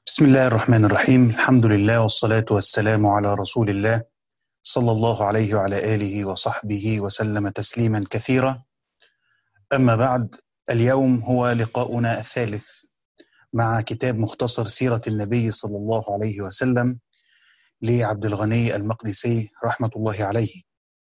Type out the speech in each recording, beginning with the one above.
بسم الله الرحمن الرحيم الحمد لله والصلاة والسلام على رسول الله صلى الله عليه وعلى آله وصحبه وسلم تسليما كثيرا أما بعد اليوم هو لقاؤنا الثالث مع كتاب مختصر سيرة النبي صلى الله عليه وسلم لعبد الغني المقدسي رحمة الله عليه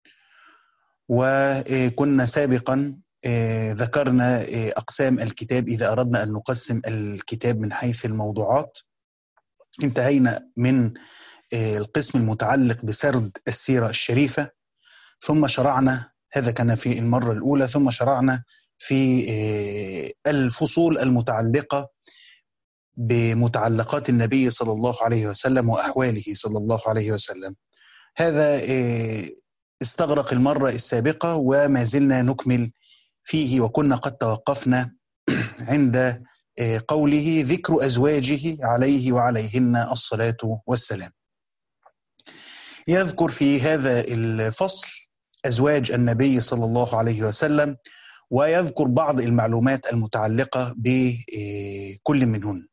وكنا سابقا ذكرنا أقسام الكتاب إذا أردنا أن نقسم الكتاب من حيث الموضوعات انتهينا من القسم المتعلق بسرد السيرة الشريفة ثم شرعنا هذا كان في المرة الأولى ثم شرعنا في الفصول المتعلقة بمتعلقات النبي صلى الله عليه وسلم وأحواله صلى الله عليه وسلم هذا استغرق المرة السابقة وما زلنا نكمل فيه وكنا قد توقفنا عند قوله ذكر ازواجه عليه وعليهن الصلاه والسلام. يذكر في هذا الفصل ازواج النبي صلى الله عليه وسلم ويذكر بعض المعلومات المتعلقه بكل منهن.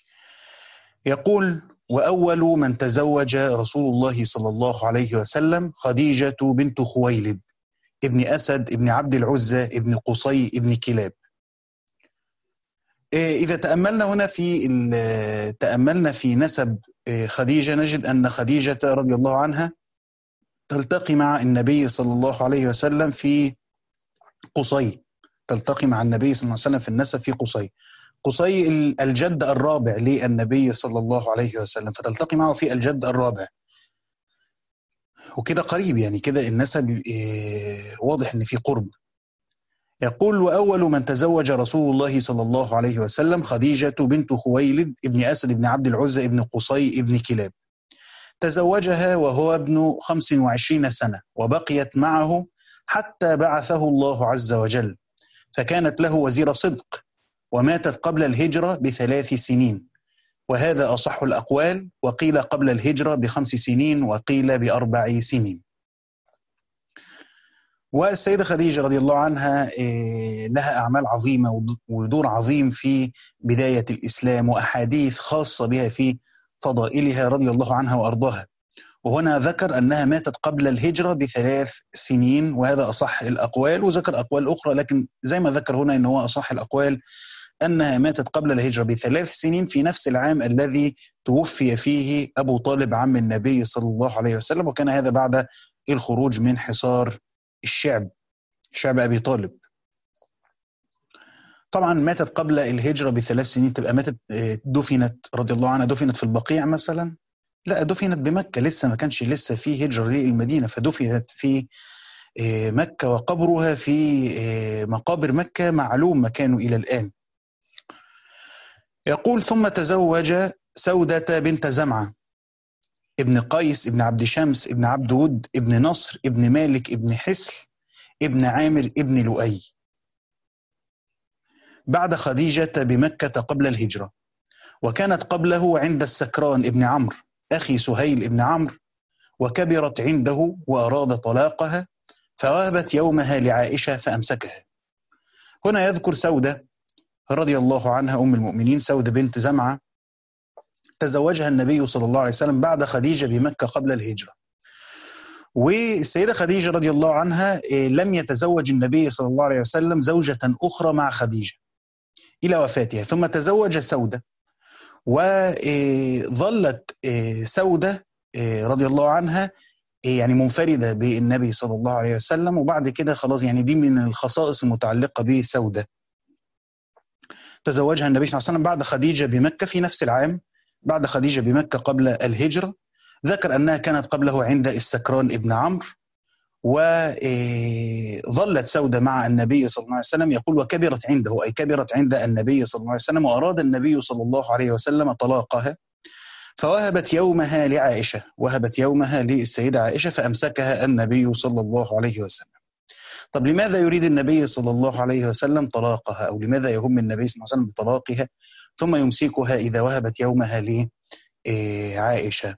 يقول: واول من تزوج رسول الله صلى الله عليه وسلم خديجه بنت خويلد ابن اسد ابن عبد العزى ابن قصي ابن كلاب. إذا تأملنا هنا في تأملنا في نسب خديجة نجد أن خديجة رضي الله عنها تلتقي مع النبي صلى الله عليه وسلم في قصي تلتقي مع النبي صلى الله عليه وسلم في النسب في قصي قصي الجد الرابع للنبي صلى الله عليه وسلم فتلتقي معه في الجد الرابع وكده قريب يعني كده النسب واضح ان في قرب يقول وأول من تزوج رسول الله صلى الله عليه وسلم خديجة بنت خويلد ابن أسد بن عبد العزى ابن قصي ابن كلاب تزوجها وهو ابن 25 سنة وبقيت معه حتى بعثه الله عز وجل فكانت له وزير صدق وماتت قبل الهجرة بثلاث سنين وهذا أصح الأقوال وقيل قبل الهجرة بخمس سنين وقيل بأربع سنين والسيدة خديجة رضي الله عنها لها أعمال عظيمة ودور عظيم في بداية الإسلام وأحاديث خاصة بها في فضائلها رضي الله عنها وأرضاها وهنا ذكر أنها ماتت قبل الهجرة بثلاث سنين وهذا أصح الأقوال وذكر أقوال أخرى لكن زي ما ذكر هنا أنه هو أصح الأقوال أنها ماتت قبل الهجرة بثلاث سنين في نفس العام الذي توفي فيه أبو طالب عم النبي صلى الله عليه وسلم وكان هذا بعد الخروج من حصار الشعب شعب ابي طالب طبعا ماتت قبل الهجره بثلاث سنين تبقى ماتت دفنت رضي الله عنها دفنت في البقيع مثلا لا دفنت بمكه لسه ما كانش لسه في هجره للمدينه فدفنت في مكه وقبرها في مقابر مكه معلوم مكانه الى الان يقول ثم تزوج سوده بنت زمعه ابن قيس ابن عبد شمس ابن عبد ود ابن نصر ابن مالك ابن حسل ابن عامر ابن لؤي بعد خديجة بمكة قبل الهجرة وكانت قبله عند السكران ابن عمرو أخي سهيل ابن عمرو وكبرت عنده وأراد طلاقها فوهبت يومها لعائشة فأمسكها هنا يذكر سودة رضي الله عنها أم المؤمنين سودة بنت زمعة تزوجها النبي صلى الله عليه وسلم بعد خديجه بمكه قبل الهجره. والسيده خديجه رضي الله عنها لم يتزوج النبي صلى الله عليه وسلم زوجه اخرى مع خديجه الى وفاتها ثم تزوج سوده وظلت سوده رضي الله عنها يعني منفرده بالنبي صلى الله عليه وسلم وبعد كده خلاص يعني دي من الخصائص المتعلقه بسوده. تزوجها النبي صلى الله عليه وسلم بعد خديجه بمكه في نفس العام بعد خديجة بمكة قبل الهجرة ذكر أنها كانت قبله عند السكران ابن عمرو وظلت سودة مع النبي صلى الله عليه وسلم يقول وكبرت عنده أي كبرت عند النبي صلى الله عليه وسلم وأراد النبي صلى الله عليه وسلم طلاقها فوهبت يومها لعائشة وهبت يومها للسيدة عائشة فأمسكها النبي صلى الله عليه وسلم طب لماذا يريد النبي صلى الله عليه وسلم طلاقها أو لماذا يهم النبي صلى الله عليه وسلم بطلاقها ثم يمسكها إذا وهبت يومها لعائشة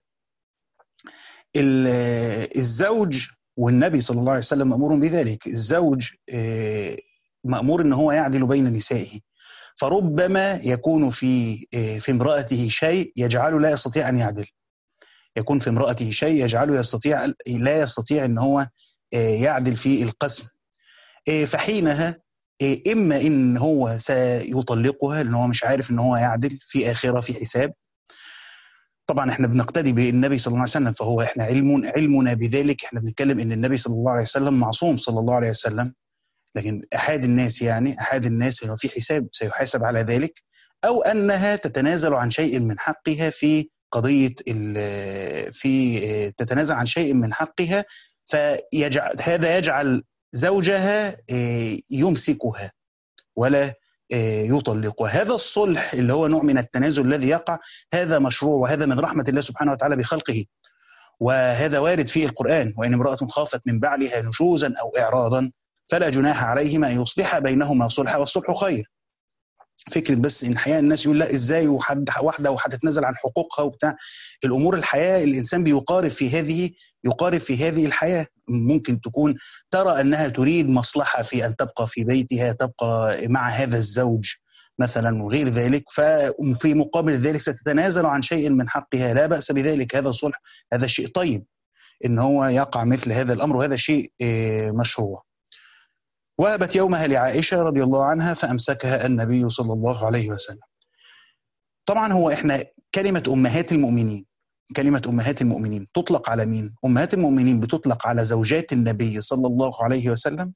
الزوج والنبي صلى الله عليه وسلم مأمور بذلك الزوج مأمور أن هو يعدل بين نسائه فربما يكون في في امرأته شيء يجعله لا يستطيع أن يعدل يكون في امرأته شيء يجعله يستطيع لا يستطيع أن هو يعدل في القسم فحينها إما إن هو سيطلقها لأن هو مش عارف أن هو يعدل في آخرة في حساب طبعا احنا بنقتدي بالنبي صلى الله عليه وسلم فهو احنا علم علمنا بذلك احنا بنتكلم ان النبي صلى الله عليه وسلم معصوم صلى الله عليه وسلم لكن احد الناس يعني احد الناس هو في حساب سيحاسب على ذلك او انها تتنازل عن شيء من حقها في قضيه في تتنازل عن شيء من حقها فيجعل هذا يجعل زوجها يمسكها ولا يطلقها هذا الصلح اللي هو نوع من التنازل الذي يقع هذا مشروع وهذا من رحمه الله سبحانه وتعالى بخلقه وهذا وارد في القران وان امراه خافت من بعلها نشوزا او اعراضا فلا جناح عليهما ان يصلح بينهما صلحا والصلح خير فكره بس ان احيانا الناس يقول لا ازاي وحد واحده وهتتنازل عن حقوقها وبتاع الامور الحياه الانسان بيقارب في هذه يقارب في هذه الحياه ممكن تكون ترى انها تريد مصلحه في ان تبقى في بيتها تبقى مع هذا الزوج مثلا وغير ذلك ففي مقابل ذلك ستتنازل عن شيء من حقها لا باس بذلك هذا صلح هذا شيء طيب ان هو يقع مثل هذا الامر وهذا شيء مشروع وهبت يومها لعائشة رضي الله عنها فأمسكها النبي صلى الله عليه وسلم طبعا هو إحنا كلمة أمهات المؤمنين كلمة أمهات المؤمنين تطلق على مين؟ أمهات المؤمنين بتطلق على زوجات النبي صلى الله عليه وسلم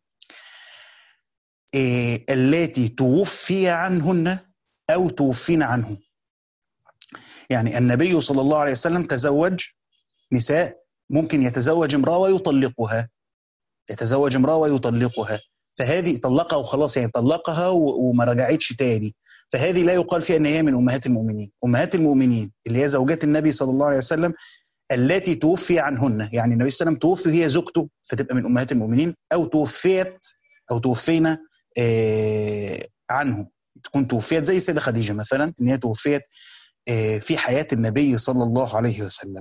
إيه التي توفي عنهن أو توفين عنه يعني النبي صلى الله عليه وسلم تزوج نساء ممكن يتزوج امرأة ويطلقها يتزوج امرأة ويطلقها فهذه طلقها وخلاص يعني طلقها وما رجعتش تاني فهذه لا يقال فيها ان هي من امهات المؤمنين امهات المؤمنين اللي هي زوجات النبي صلى الله عليه وسلم التي توفي عنهن يعني النبي صلى الله عليه وسلم توفي هي زوجته فتبقى من امهات المؤمنين او توفيت او توفينا آه عنه تكون توفيت زي السيده خديجه مثلا ان هي توفيت آه في حياه النبي صلى الله عليه وسلم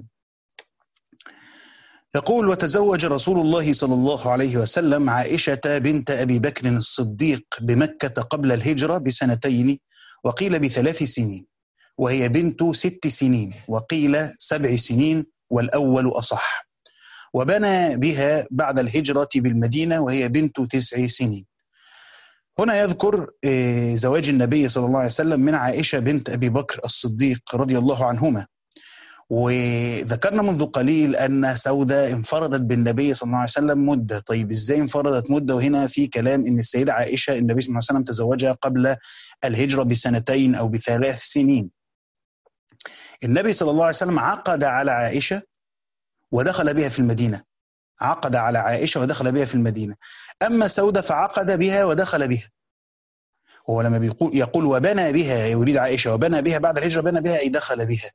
يقول وتزوج رسول الله صلى الله عليه وسلم عائشة بنت أبي بكر الصديق بمكة قبل الهجرة بسنتين وقيل بثلاث سنين وهي بنت ست سنين وقيل سبع سنين والأول أصح وبنى بها بعد الهجرة بالمدينة وهي بنت تسع سنين هنا يذكر زواج النبي صلى الله عليه وسلم من عائشة بنت أبي بكر الصديق رضي الله عنهما وذكرنا منذ قليل ان سوده انفردت بالنبي صلى الله عليه وسلم مده، طيب ازاي انفردت مده وهنا في كلام ان السيده عائشه النبي صلى الله عليه وسلم تزوجها قبل الهجره بسنتين او بثلاث سنين. النبي صلى الله عليه وسلم عقد على عائشه ودخل بها في المدينه. عقد على عائشه ودخل بها في المدينه. اما سوده فعقد بها ودخل بها. هو لما بيقول يقول وبنى بها يريد عائشه وبنى بها بعد الهجره بنى بها اي دخل بها.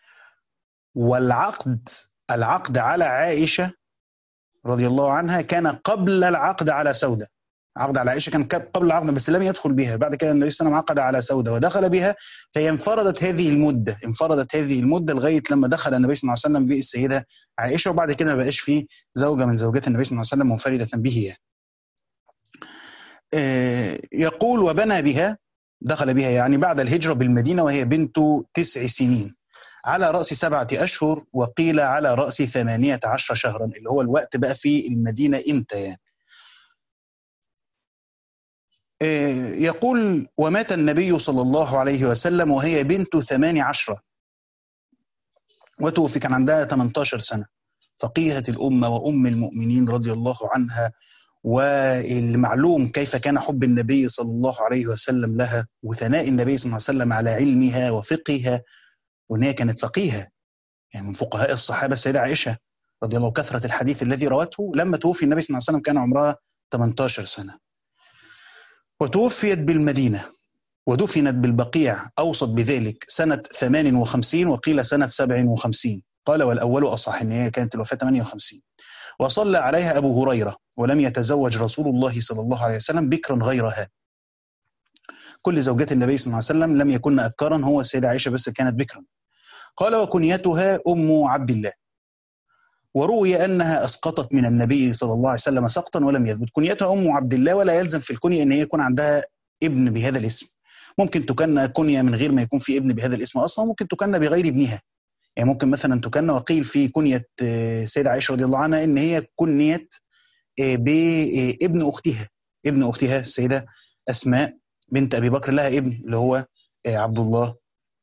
والعقد العقد على عائشة رضي الله عنها كان قبل العقد على سودة عقد على عائشة كان قبل العقد بس لم يدخل بها بعد كده النبي صلى الله عليه وسلم عقد على سودة ودخل بها فهي انفردت هذه المدة انفردت هذه المدة لغاية لما دخل النبي صلى الله عليه وسلم بالسيدة عائشة وبعد كده ما بقاش في زوجة من زوجات النبي صلى الله عليه وسلم منفردة به يعني. يقول وبنى بها دخل بها يعني بعد الهجرة بالمدينة وهي بنت تسع سنين على رأس سبعة أشهر وقيل على رأس ثمانية عشر شهرا اللي هو الوقت بقى في المدينة إمتى يعني يقول ومات النبي صلى الله عليه وسلم وهي بنت ثمان عشرة وتوفي كان عندها 18 سنة فقيهة الأمة وأم المؤمنين رضي الله عنها والمعلوم كيف كان حب النبي صلى الله عليه وسلم لها وثناء النبي صلى الله عليه وسلم على علمها وفقهها وان هي كانت فقيهه يعني من فقهاء الصحابه السيده عائشه رضي الله كثره الحديث الذي روته لما توفي النبي صلى الله عليه وسلم كان عمرها 18 سنه وتوفيت بالمدينه ودفنت بالبقيع اوصت بذلك سنه 58 وقيل سنه 57 قال والاول اصح ان هي كانت الوفاه 58 وصلى عليها ابو هريره ولم يتزوج رسول الله صلى الله عليه وسلم بكرا غيرها كل زوجات النبي صلى الله عليه وسلم لم يكن أبكارا هو السيدة عائشة بس كانت بكرا قال وكنيتها أم عبد الله وروي أنها أسقطت من النبي صلى الله عليه وسلم سقطا ولم يثبت كنيتها أم عبد الله ولا يلزم في الكنية أن هي يكون عندها ابن بهذا الاسم ممكن تكنى كنيه من غير ما يكون في ابن بهذا الاسم اصلا ممكن تكنى بغير ابنها يعني ممكن مثلا تكنى وقيل في كنيه السيده عائشه رضي الله عنها ان هي كنيت بابن اختها ابن اختها السيده اسماء بنت ابي بكر لها ابن اللي هو عبد الله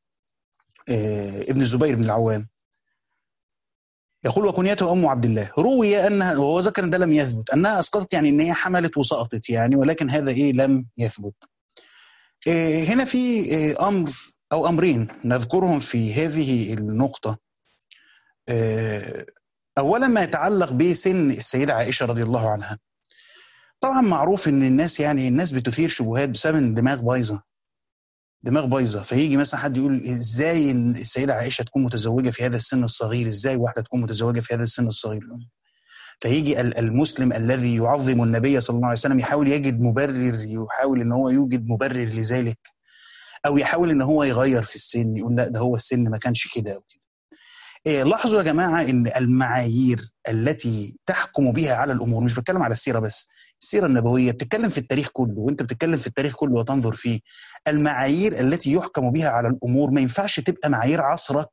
ابن الزبير بن العوام يقول وكنيته ام عبد الله روي انها وهو ذكر ان ده لم يثبت انها اسقطت يعني ان هي حملت وسقطت يعني ولكن هذا ايه لم يثبت. إيه هنا في إيه امر او امرين نذكرهم في هذه النقطه. إيه اولا ما يتعلق بسن السيده عائشه رضي الله عنها. طبعا معروف ان الناس يعني الناس بتثير شبهات بسبب ان الدماغ بايظه. دماغ بايظه فيجي مثلا حد يقول ازاي السيده عائشه تكون متزوجه في هذا السن الصغير ازاي واحده تكون متزوجه في هذا السن الصغير فيجي المسلم الذي يعظم النبي صلى الله عليه وسلم يحاول يجد مبرر يحاول ان هو يوجد مبرر لذلك او يحاول ان هو يغير في السن يقول لا ده هو السن ما كانش كده او كده إيه لاحظوا يا جماعه ان المعايير التي تحكم بها على الامور مش بتكلم على السيره بس السيرة النبوية بتتكلم في التاريخ كله وانت بتتكلم في التاريخ كله وتنظر فيه المعايير التي يحكم بها على الأمور ما ينفعش تبقى معايير عصرك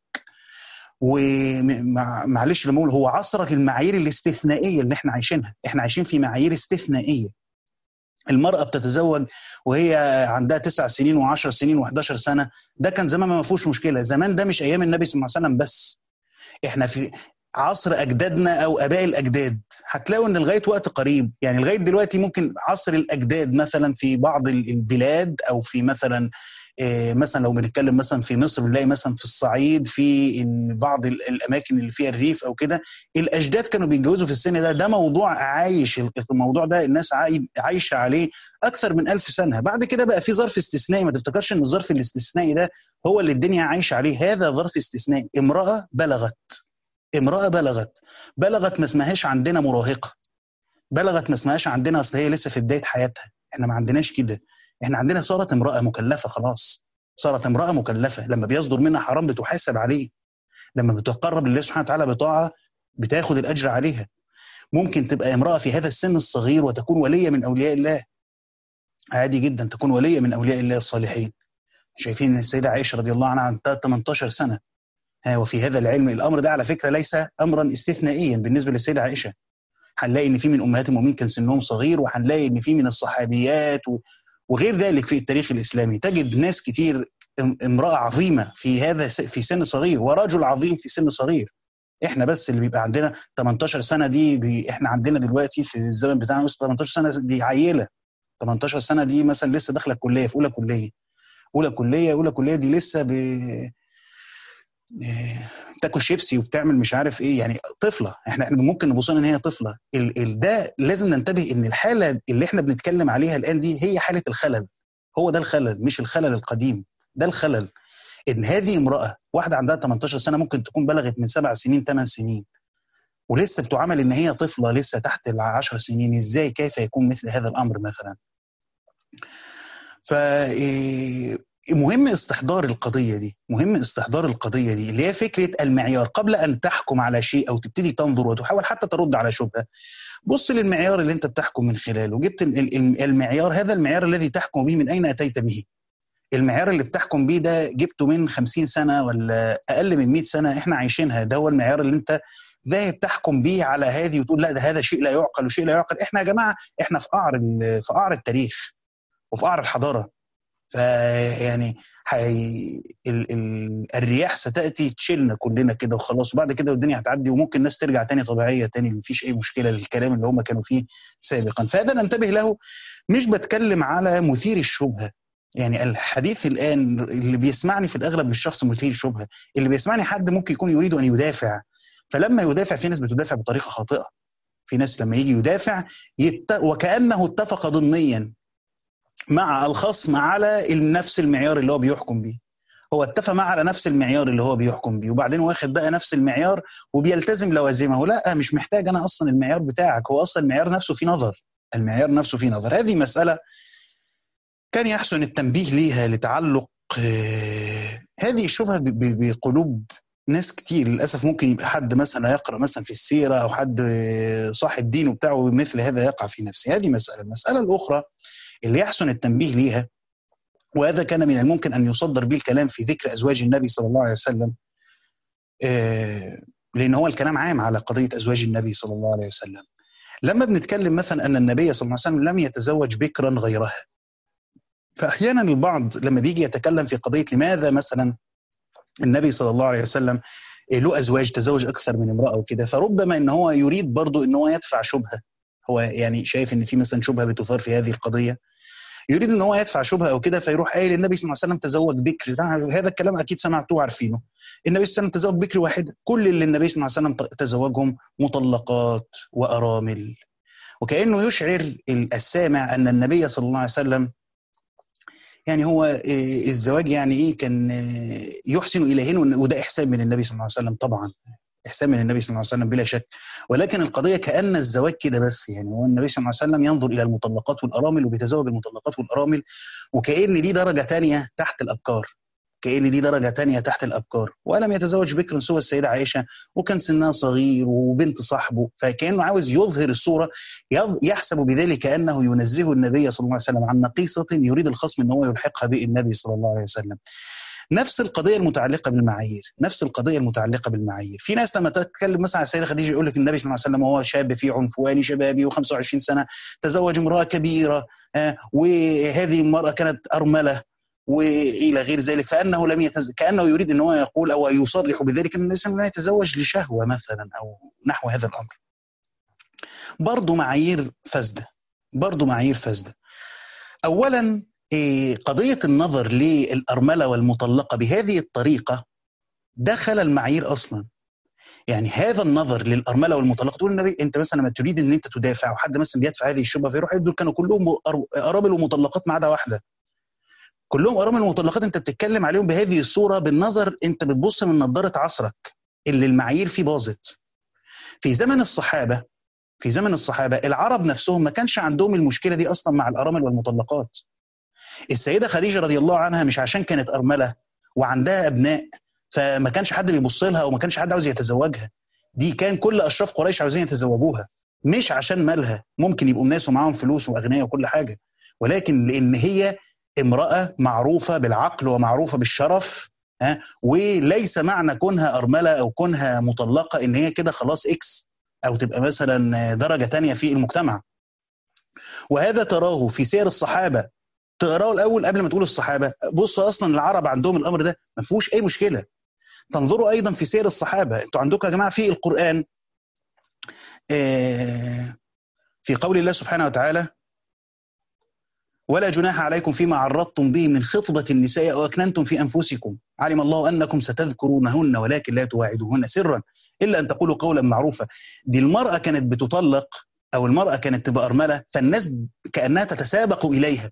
ومعلش لما اقول هو عصرك المعايير الاستثنائيه اللي احنا عايشينها احنا عايشين في معايير استثنائيه المرأة بتتزوج وهي عندها تسع سنين وعشر سنين و11 سنة ده كان زمان ما فيهوش مشكلة زمان ده مش أيام النبي صلى الله عليه وسلم بس احنا في عصر اجدادنا او اباء الاجداد هتلاقوا ان لغايه وقت قريب يعني لغايه دلوقتي ممكن عصر الاجداد مثلا في بعض البلاد او في مثلا مثلا لو بنتكلم مثلا في مصر بنلاقي مثلا في الصعيد في بعض الاماكن اللي فيها الريف او كده الاجداد كانوا بيتجوزوا في السن ده ده موضوع عايش الموضوع ده الناس عايشه عليه اكثر من ألف سنه بعد كده بقى في ظرف استثنائي ما تفتكرش ان الظرف الاستثنائي ده هو اللي الدنيا عايشه عليه هذا ظرف استثنائي امراه بلغت امراه بلغت بلغت ما اسمهاش عندنا مراهقه بلغت ما اسمهاش عندنا اصل هي لسه في بدايه حياتها احنا ما عندناش كده احنا عندنا صارت امراه مكلفه خلاص صارت امراه مكلفه لما بيصدر منها حرام بتحاسب عليه لما بتقرب لله سبحانه وتعالى بطاعه بتاخد الاجر عليها ممكن تبقى امراه في هذا السن الصغير وتكون وليه من اولياء الله عادي جدا تكون وليه من اولياء الله الصالحين شايفين ان السيده عائشه رضي الله عنها عندها 18 سنه وفي هذا العلم الامر ده على فكره ليس امرا استثنائيا بالنسبه للسيده عائشه هنلاقي ان في من امهات المؤمنين كان سنهم صغير وهنلاقي ان في من الصحابيات وغير ذلك في التاريخ الاسلامي تجد ناس كتير امراه عظيمه في هذا في سن صغير ورجل عظيم في سن صغير احنا بس اللي بيبقى عندنا 18 سنه دي بي احنا عندنا دلوقتي في الزمن بتاعنا 18 سنه دي عيله 18 سنه دي مثلا لسه داخله الكليه في اولى كليه اولى كليه اولى كليه دي لسه ب تاكل شيبسي وبتعمل مش عارف ايه يعني طفله احنا ممكن نبص ان هي طفله ال ال ده لازم ننتبه ان الحاله اللي احنا بنتكلم عليها الان دي هي حاله الخلل هو ده الخلل مش الخلل القديم ده الخلل ان هذه امراه واحده عندها 18 سنه ممكن تكون بلغت من سبع سنين ثمان سنين ولسه بتعامل ان هي طفله لسه تحت ال 10 سنين ازاي كيف يكون مثل هذا الامر مثلا ف مهم استحضار القضية دي مهم استحضار القضية دي اللي هي فكرة المعيار قبل أن تحكم على شيء أو تبتدي تنظر وتحاول حتى ترد على شبهة بص للمعيار اللي أنت بتحكم من خلاله جبت المعيار هذا المعيار الذي تحكم به من أين أتيت به المعيار اللي بتحكم بيه ده جبته من 50 سنة ولا أقل من 100 سنة إحنا عايشينها ده هو المعيار اللي أنت ذاهب تحكم بيه على هذه وتقول لا ده هذا شيء لا يعقل وشيء لا يعقل إحنا يا جماعة إحنا في قعر في قعر التاريخ وفي قعر الحضارة فيعني حي... ال... ال... الرياح ستاتي تشيلنا كلنا كده وخلاص وبعد كده الدنيا هتعدي وممكن الناس ترجع تاني طبيعيه تاني مفيش اي مشكله للكلام اللي هم كانوا فيه سابقا فهذا ننتبه له مش بتكلم على مثير الشبهه يعني الحديث الان اللي بيسمعني في الاغلب مش شخص مثير شبهه اللي بيسمعني حد ممكن يكون يريد ان يدافع فلما يدافع في ناس بتدافع بطريقه خاطئه في ناس لما يجي يدافع يت... وكانه اتفق ضمنيا مع الخصم على نفس المعيار اللي هو بيحكم بيه هو اتفق معه على نفس المعيار اللي هو بيحكم بيه وبعدين واخد بقى نفس المعيار وبيلتزم لوازمه لا مش محتاج انا اصلا المعيار بتاعك هو اصلا المعيار نفسه فيه نظر المعيار نفسه فيه نظر هذه مساله كان يحسن التنبيه ليها لتعلق هذه الشبهه بقلوب ناس كتير للاسف ممكن يبقى حد مثلا يقرا مثلا في السيره او حد صاحب دين وبتاعه مثل هذا يقع في نفسه هذه مساله المساله الاخرى اللي يحسن التنبيه ليها وهذا كان من الممكن ان يصدر به الكلام في ذكر ازواج النبي صلى الله عليه وسلم آه، لان هو الكلام عام على قضيه ازواج النبي صلى الله عليه وسلم لما بنتكلم مثلا ان النبي صلى الله عليه وسلم لم يتزوج بكرا غيرها فاحيانا البعض لما بيجي يتكلم في قضيه لماذا مثلا النبي صلى الله عليه وسلم له ازواج تزوج اكثر من امراه وكده فربما ان هو يريد برضو ان هو يدفع شبهه هو يعني شايف ان في مثلا شبهه بتثار في هذه القضيه يريد ان هو يدفع شبهه او كده فيروح قايل النبي صلى الله عليه وسلم تزوج بكر ده هذا الكلام اكيد سمعتوه عارفينه النبي صلى الله عليه وسلم تزوج بكر واحده كل اللي النبي صلى الله عليه وسلم تزوجهم مطلقات وارامل وكانه يشعر السامع ان النبي صلى الله عليه وسلم يعني هو الزواج يعني ايه كان يحسن اليهن وده احسان من النبي صلى الله عليه وسلم طبعا احسان من النبي صلى الله عليه وسلم بلا شك ولكن القضيه كان الزواج كده بس يعني هو النبي صلى الله عليه وسلم ينظر الى المطلقات والارامل وبيتزوج المطلقات والارامل وكان دي درجه ثانيه تحت الابكار كأن دي درجة تانية تحت الأبكار ولم يتزوج بكر سوى السيدة عائشة وكان سنها صغير وبنت صاحبه فكأنه عاوز يظهر الصورة يحسب بذلك أنه ينزه النبي صلى الله عليه وسلم عن نقيصة يريد الخصم أن هو يلحقها بالنبي صلى الله عليه وسلم نفس القضيه المتعلقه بالمعايير نفس القضيه المتعلقه بالمعايير في ناس لما تتكلم مثلا على السيده خديجه يقول لك النبي صلى الله عليه وسلم هو شاب في عنفواني شبابي و25 سنه تزوج امراه كبيره آه وهذه المراه كانت ارمله والى غير ذلك فانه لم يتز... كانه يريد ان هو يقول او يصرح بذلك ان النبي صلى الله عليه وسلم يتزوج لشهوه مثلا او نحو هذا الامر. برضه معايير فاسده برضه معايير فاسده. اولا قضيه النظر للارمله والمطلقه بهذه الطريقه دخل المعايير اصلا. يعني هذا النظر للارمله والمطلقه تقول النبي انت مثلا لما تريد ان انت تدافع وحد مثلا بيدفع هذه الشبهه فيروح يدول كانوا كلهم ارامل ومطلقات ما عدا واحده. كلهم ارامل ومطلقات انت بتتكلم عليهم بهذه الصوره بالنظر انت بتبص من نظاره عصرك اللي المعايير فيه باظت. في زمن الصحابه في زمن الصحابه العرب نفسهم ما كانش عندهم المشكله دي اصلا مع الارامل والمطلقات. السيده خديجه رضي الله عنها مش عشان كانت ارمله وعندها ابناء فما كانش حد بيبص لها وما كانش حد عاوز يتزوجها. دي كان كل اشراف قريش عاوزين يتزوجوها مش عشان مالها ممكن يبقوا ناس ومعاهم فلوس واغنياء وكل حاجه ولكن لان هي امرأة معروفة بالعقل ومعروفة بالشرف ها وليس معنى كونها أرملة أو كونها مطلقة إن هي كده خلاص إكس أو تبقى مثلا درجة تانية في المجتمع وهذا تراه في سير الصحابة تقراه الأول قبل ما تقول الصحابة بصوا أصلا العرب عندهم الأمر ده ما فيهوش أي مشكلة تنظروا أيضا في سير الصحابة أنتوا عندكم يا جماعة في القرآن في قول الله سبحانه وتعالى ولا جناح عليكم فيما عرضتم به من خطبة النساء أو أكننتم في أنفسكم علم الله أنكم ستذكرونهن ولكن لا تواعدوهن سرا إلا أن تقولوا قولا معروفا دي المرأة كانت بتطلق أو المرأة كانت تبقى أرملة فالناس كأنها تتسابق إليها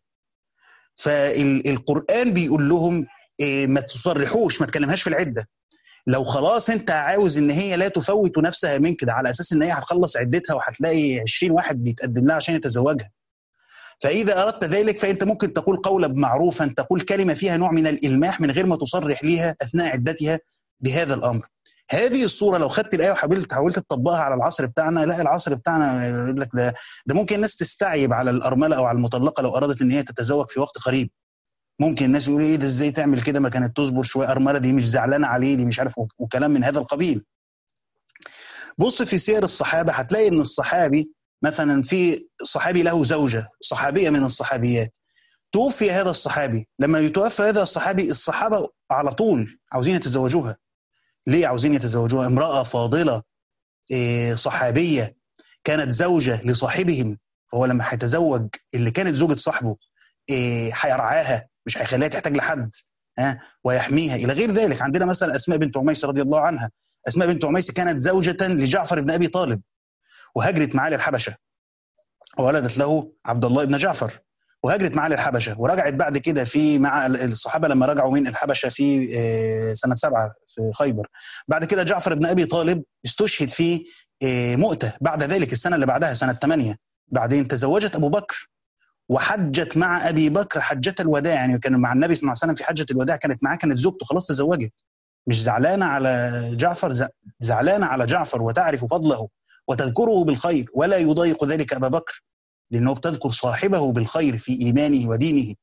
فالقرآن بيقول لهم إيه ما تصرحوش ما تكلمهاش في العدة لو خلاص انت عاوز ان هي لا تفوت نفسها من كده على اساس ان هي هتخلص عدتها وهتلاقي 20 واحد بيتقدم لها عشان يتزوجها فإذا أردت ذلك فأنت ممكن تقول قولا معروفا تقول كلمة فيها نوع من الإلماح من غير ما تصرح ليها أثناء عدتها بهذا الأمر هذه الصوره لو خدت الايه وحاولت حاولت تطبقها على العصر بتاعنا لا العصر بتاعنا يقول لك ده ده ممكن الناس تستعيب على الارمله او على المطلقه لو ارادت ان هي تتزوج في وقت قريب ممكن الناس يقولوا ايه ده ازاي تعمل كده ما كانت تصبر شويه ارمله دي مش زعلانه عليه دي مش عارف وكلام من هذا القبيل بص في سير الصحابه هتلاقي ان الصحابي مثلا في صحابي له زوجه صحابيه من الصحابيات توفي هذا الصحابي لما يتوفى هذا الصحابي الصحابه على طول عاوزين يتزوجوها ليه عاوزين يتزوجوها امراه فاضله صحابيه كانت زوجه لصاحبهم فهو لما هيتزوج اللي كانت زوجة صاحبه هيرعاها مش هيخليها تحتاج لحد ها ويحميها الى غير ذلك عندنا مثلا اسماء بنت عميس رضي الله عنها اسماء بنت عميس كانت زوجة لجعفر بن ابي طالب وهاجرت معاه للحبشه وولدت له عبد الله بن جعفر وهاجرت معاه للحبشه ورجعت بعد كده في مع الصحابه لما رجعوا من الحبشه في سنه سبعه في خيبر بعد كده جعفر بن ابي طالب استشهد في مؤته بعد ذلك السنه اللي بعدها سنه 8 بعدين تزوجت ابو بكر وحجت مع ابي بكر حجه الوداع يعني كانوا مع النبي صلى الله عليه وسلم في حجه الوداع كانت معاه كانت زوجته خلاص تزوجت مش زعلانه على جعفر زعلانه على جعفر وتعرف فضله وتذكره بالخير ولا يضايق ذلك ابا بكر لانه بتذكر صاحبه بالخير في ايمانه ودينه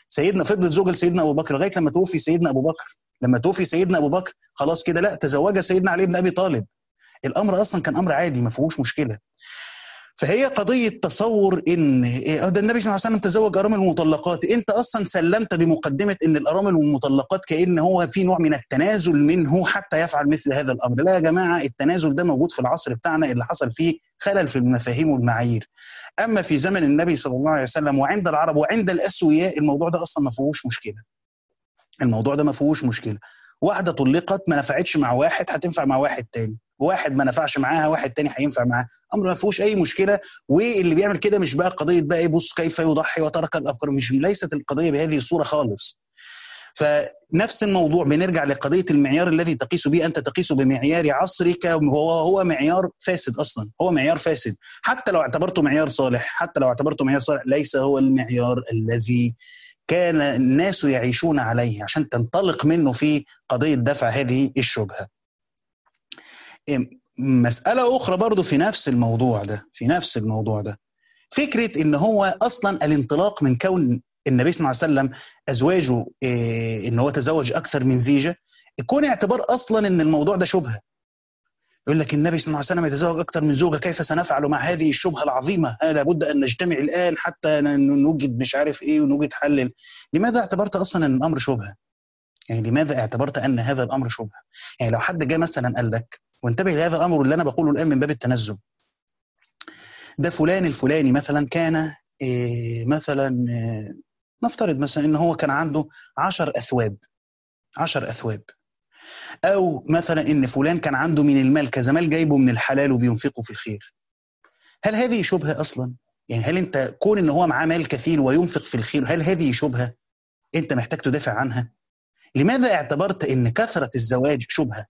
سيدنا فضلت زوجة لسيدنا ابو بكر لغايه لما توفي سيدنا ابو بكر لما توفي سيدنا ابو بكر خلاص كده لا تزوجها سيدنا علي بن ابي طالب الامر اصلا كان امر عادي ما فيهوش مشكله فهي قضية تصور إن إيه ده النبي صلى الله عليه وسلم تزوج أرامل المطلقات أنت أصلا سلمت بمقدمة إن الأرامل والمطلقات كأن هو في نوع من التنازل منه حتى يفعل مثل هذا الأمر لا يا جماعة التنازل ده موجود في العصر بتاعنا اللي حصل فيه خلل في المفاهيم والمعايير أما في زمن النبي صلى الله عليه وسلم وعند العرب وعند الأسوياء الموضوع ده أصلا ما فيهوش مشكلة الموضوع ده ما فيهوش مشكلة واحدة طلقت ما نفعتش مع واحد هتنفع مع واحد تاني واحد ما نفعش معاها واحد تاني هينفع معاه امر ما فيهوش اي مشكله واللي بيعمل كده مش بقى قضيه بقى بص كيف يضحي وترك الابكار مش ليست القضيه بهذه الصوره خالص فنفس الموضوع بنرجع لقضيه المعيار الذي تقيس به انت تقيس بمعيار عصرك هو هو معيار فاسد اصلا هو معيار فاسد حتى لو اعتبرته معيار صالح حتى لو اعتبرته معيار صالح ليس هو المعيار الذي كان الناس يعيشون عليه عشان تنطلق منه في قضيه دفع هذه الشبهه مسألة أخرى برضو في نفس الموضوع ده في نفس الموضوع ده فكرة إن هو أصلا الانطلاق من كون النبي صلى الله عليه وسلم أزواجه إيه إن هو تزوج أكثر من زيجة يكون اعتبار أصلا إن الموضوع ده شبهة يقول لك النبي صلى الله عليه وسلم يتزوج أكثر من زوجة كيف سنفعل مع هذه الشبهة العظيمة لابد أن نجتمع الآن حتى نوجد مش عارف إيه ونوجد حل لماذا اعتبرت أصلا أن الأمر شبهة يعني لماذا اعتبرت أن هذا الأمر شبهة يعني لو حد جاء مثلا قال لك وانتبه لهذا الامر اللي انا بقوله الان من باب التنزل ده فلان الفلاني مثلا كان إيه مثلا إيه نفترض مثلا ان هو كان عنده عشر اثواب عشر اثواب او مثلا ان فلان كان عنده من المال كذا مال جايبه من الحلال وبينفقه في الخير هل هذه شبهه اصلا يعني هل انت كون ان هو معاه مال كثير وينفق في الخير هل هذه شبهه انت محتاج تدافع عنها لماذا اعتبرت ان كثره الزواج شبهه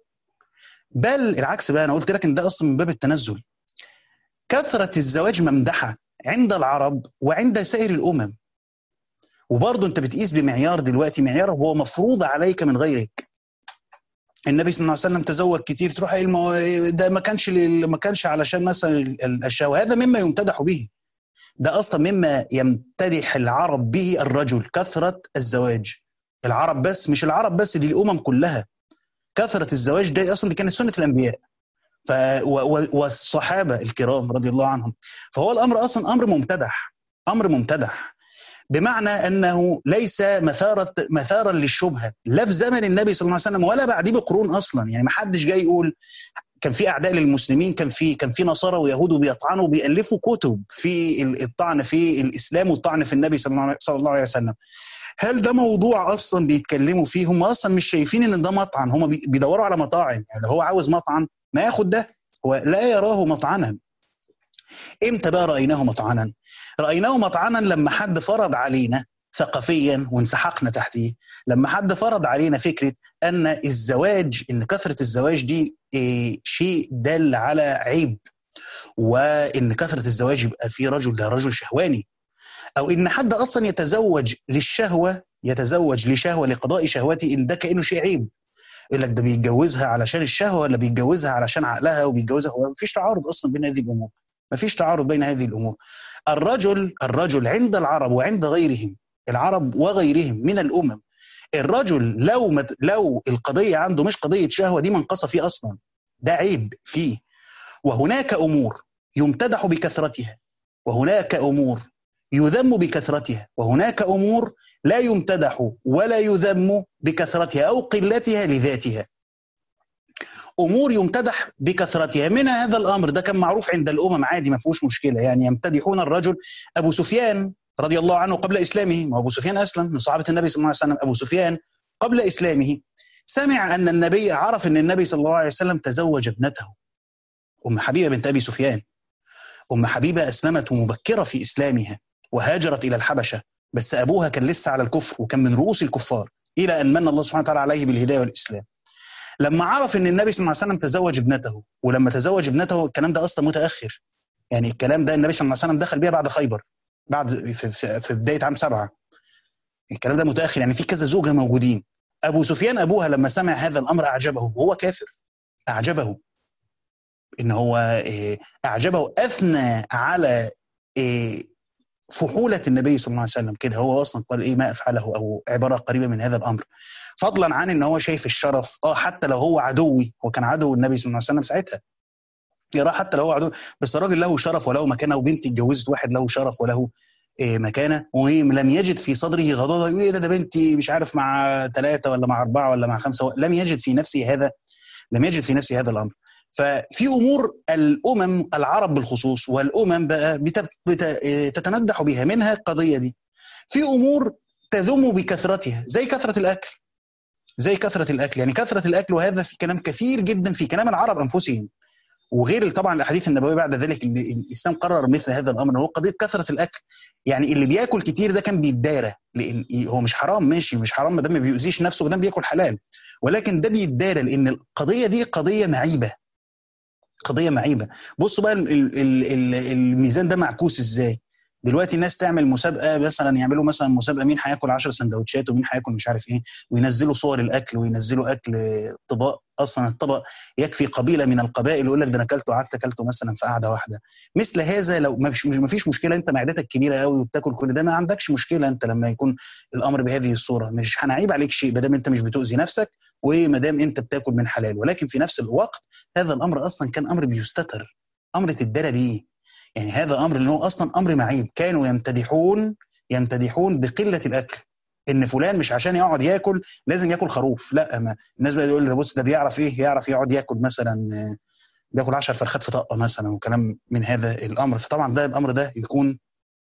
بل العكس بقى انا قلت لك ان ده اصلا من باب التنزل كثره الزواج ممدحه عند العرب وعند سائر الامم وبرضه انت بتقيس بمعيار دلوقتي معيار هو مفروض عليك من غيرك النبي صلى الله عليه وسلم تزوج كتير تروح ده ما كانش ما كانش علشان مثلا الشهوه هذا مما يمتدح به ده اصلا مما يمتدح العرب به الرجل كثره الزواج العرب بس مش العرب بس دي الامم كلها كثره الزواج دي اصلا دي كانت سنه الانبياء ف والصحابه الكرام رضي الله عنهم فهو الامر اصلا امر ممتدح امر ممتدح بمعنى انه ليس مثاره مثارا للشبهه لا في زمن النبي صلى الله عليه وسلم ولا بعديه بقرون اصلا يعني ما حدش جاي يقول كان في اعداء للمسلمين كان في كان في نصارى ويهود وبيطعنوا وبيالفوا كتب في الطعن في الاسلام والطعن في النبي صلى الله عليه وسلم هل ده موضوع اصلا بيتكلموا فيه هم اصلا مش شايفين ان ده مطعن هم بيدوروا على مطاعم يعني هو عاوز مطعن ما ياخد ده هو لا يراه مطعنا امتى بقى رايناه مطعنا رايناه مطعنا لما حد فرض علينا ثقافيا وانسحقنا تحتيه لما حد فرض علينا فكره ان الزواج ان كثره الزواج دي إيه شيء دل على عيب وان كثره الزواج يبقى في رجل ده رجل شهواني او ان حد اصلا يتزوج للشهوه يتزوج لشهوه لقضاء شهوته ان ده كانه شيء عيب يقول لك ده بيتجوزها علشان الشهوه ولا بيتجوزها علشان عقلها وبيتجوزها هو مفيش تعارض اصلا بين هذه الامور مفيش تعارض بين هذه الامور الرجل الرجل عند العرب وعند غيرهم العرب وغيرهم من الامم الرجل لو مت لو القضيه عنده مش قضيه شهوه دي منقصه فيه اصلا ده عيب فيه وهناك امور يمتدح بكثرتها وهناك امور يذم بكثرتها وهناك امور لا يمتدح ولا يذم بكثرتها او قلتها لذاتها امور يمتدح بكثرتها منها هذا الامر ده كان معروف عند الامم عادي ما فيهوش مشكله يعني يمتدحون الرجل ابو سفيان رضي الله عنه قبل اسلامه ما ابو سفيان اسلم من صحابه النبي صلى الله عليه وسلم ابو سفيان قبل اسلامه سمع ان النبي عرف ان النبي صلى الله عليه وسلم تزوج ابنته ام حبيبه بنت ابي سفيان ام حبيبه اسلمت مبكره في اسلامها وهاجرت الى الحبشه بس ابوها كان لسه على الكفر وكان من رؤوس الكفار الى ان من الله سبحانه وتعالى عليه بالهدايه والاسلام. لما عرف ان النبي صلى الله عليه وسلم تزوج ابنته ولما تزوج ابنته الكلام ده اصلا متاخر. يعني الكلام ده النبي صلى الله عليه وسلم دخل بيها بعد خيبر بعد في, في, في بدايه عام سبعه. الكلام ده متاخر يعني في كذا زوجه موجودين. ابو سفيان ابوها لما سمع هذا الامر اعجبه وهو كافر اعجبه ان هو اعجبه اثنى على فحولة النبي صلى الله عليه وسلم كده هو أصلا قال إيه ما أفعله أو عبارة قريبة من هذا الأمر فضلا عن إن هو شايف الشرف آه حتى لو هو عدوي هو كان عدو النبي صلى الله عليه وسلم ساعتها يرى حتى لو هو عدو بس الراجل له شرف وله مكانه وبنت اتجوزت واحد له شرف وله إيه مكانه ولم يجد في صدره غضاضه يقول ايه ده ده بنتي مش عارف مع ثلاثه ولا مع اربعه ولا مع خمسه لم يجد في نفسه هذا لم يجد في نفسه هذا الامر ففي امور الامم العرب بالخصوص والامم بقى تتمدح بها منها القضيه دي في امور تذم بكثرتها زي كثره الاكل زي كثره الاكل يعني كثره الاكل وهذا في كلام كثير جدا في كلام العرب انفسهم وغير طبعا الاحاديث النبويه بعد ذلك اللي الاسلام قرر مثل هذا الامر هو قضيه كثره الاكل يعني اللي بياكل كتير ده كان بيتدارى لان هو مش حرام ماشي مش حرام ما دام ما بيؤذيش نفسه ما دام بياكل حلال ولكن ده بيتدارى لان القضيه دي قضيه معيبه قضيه معيبه بصوا بقى الميزان ده معكوس ازاي دلوقتي الناس تعمل مسابقه مثلا يعملوا مثلا مسابقه مين هياكل 10 سندوتشات ومين هياكل مش عارف ايه وينزلوا صور الاكل وينزلوا اكل طباق اصلا الطبق يكفي قبيله من القبائل يقول لك ده انا اكلته قعدت اكلته مثلا في قعده واحده مثل هذا لو ما فيش مشكله انت معدتك كبيره قوي وبتاكل كل ده ما عندكش مشكله انت لما يكون الامر بهذه الصوره مش هنعيب عليك شيء ما دام انت مش بتؤذي نفسك وما دام انت بتاكل من حلال ولكن في نفس الوقت هذا الامر اصلا كان امر بيستتر امر تدرى بيه يعني هذا امر اللي هو اصلا امر معيب كانوا يمتدحون يمتدحون بقله الاكل ان فلان مش عشان يقعد ياكل لازم ياكل خروف لا ما الناس بقى يقول ده بص ده بيعرف ايه يعرف يقعد ياكل مثلا بياكل 10 فرخات في طقه مثلا وكلام من هذا الامر فطبعا ده الامر ده يكون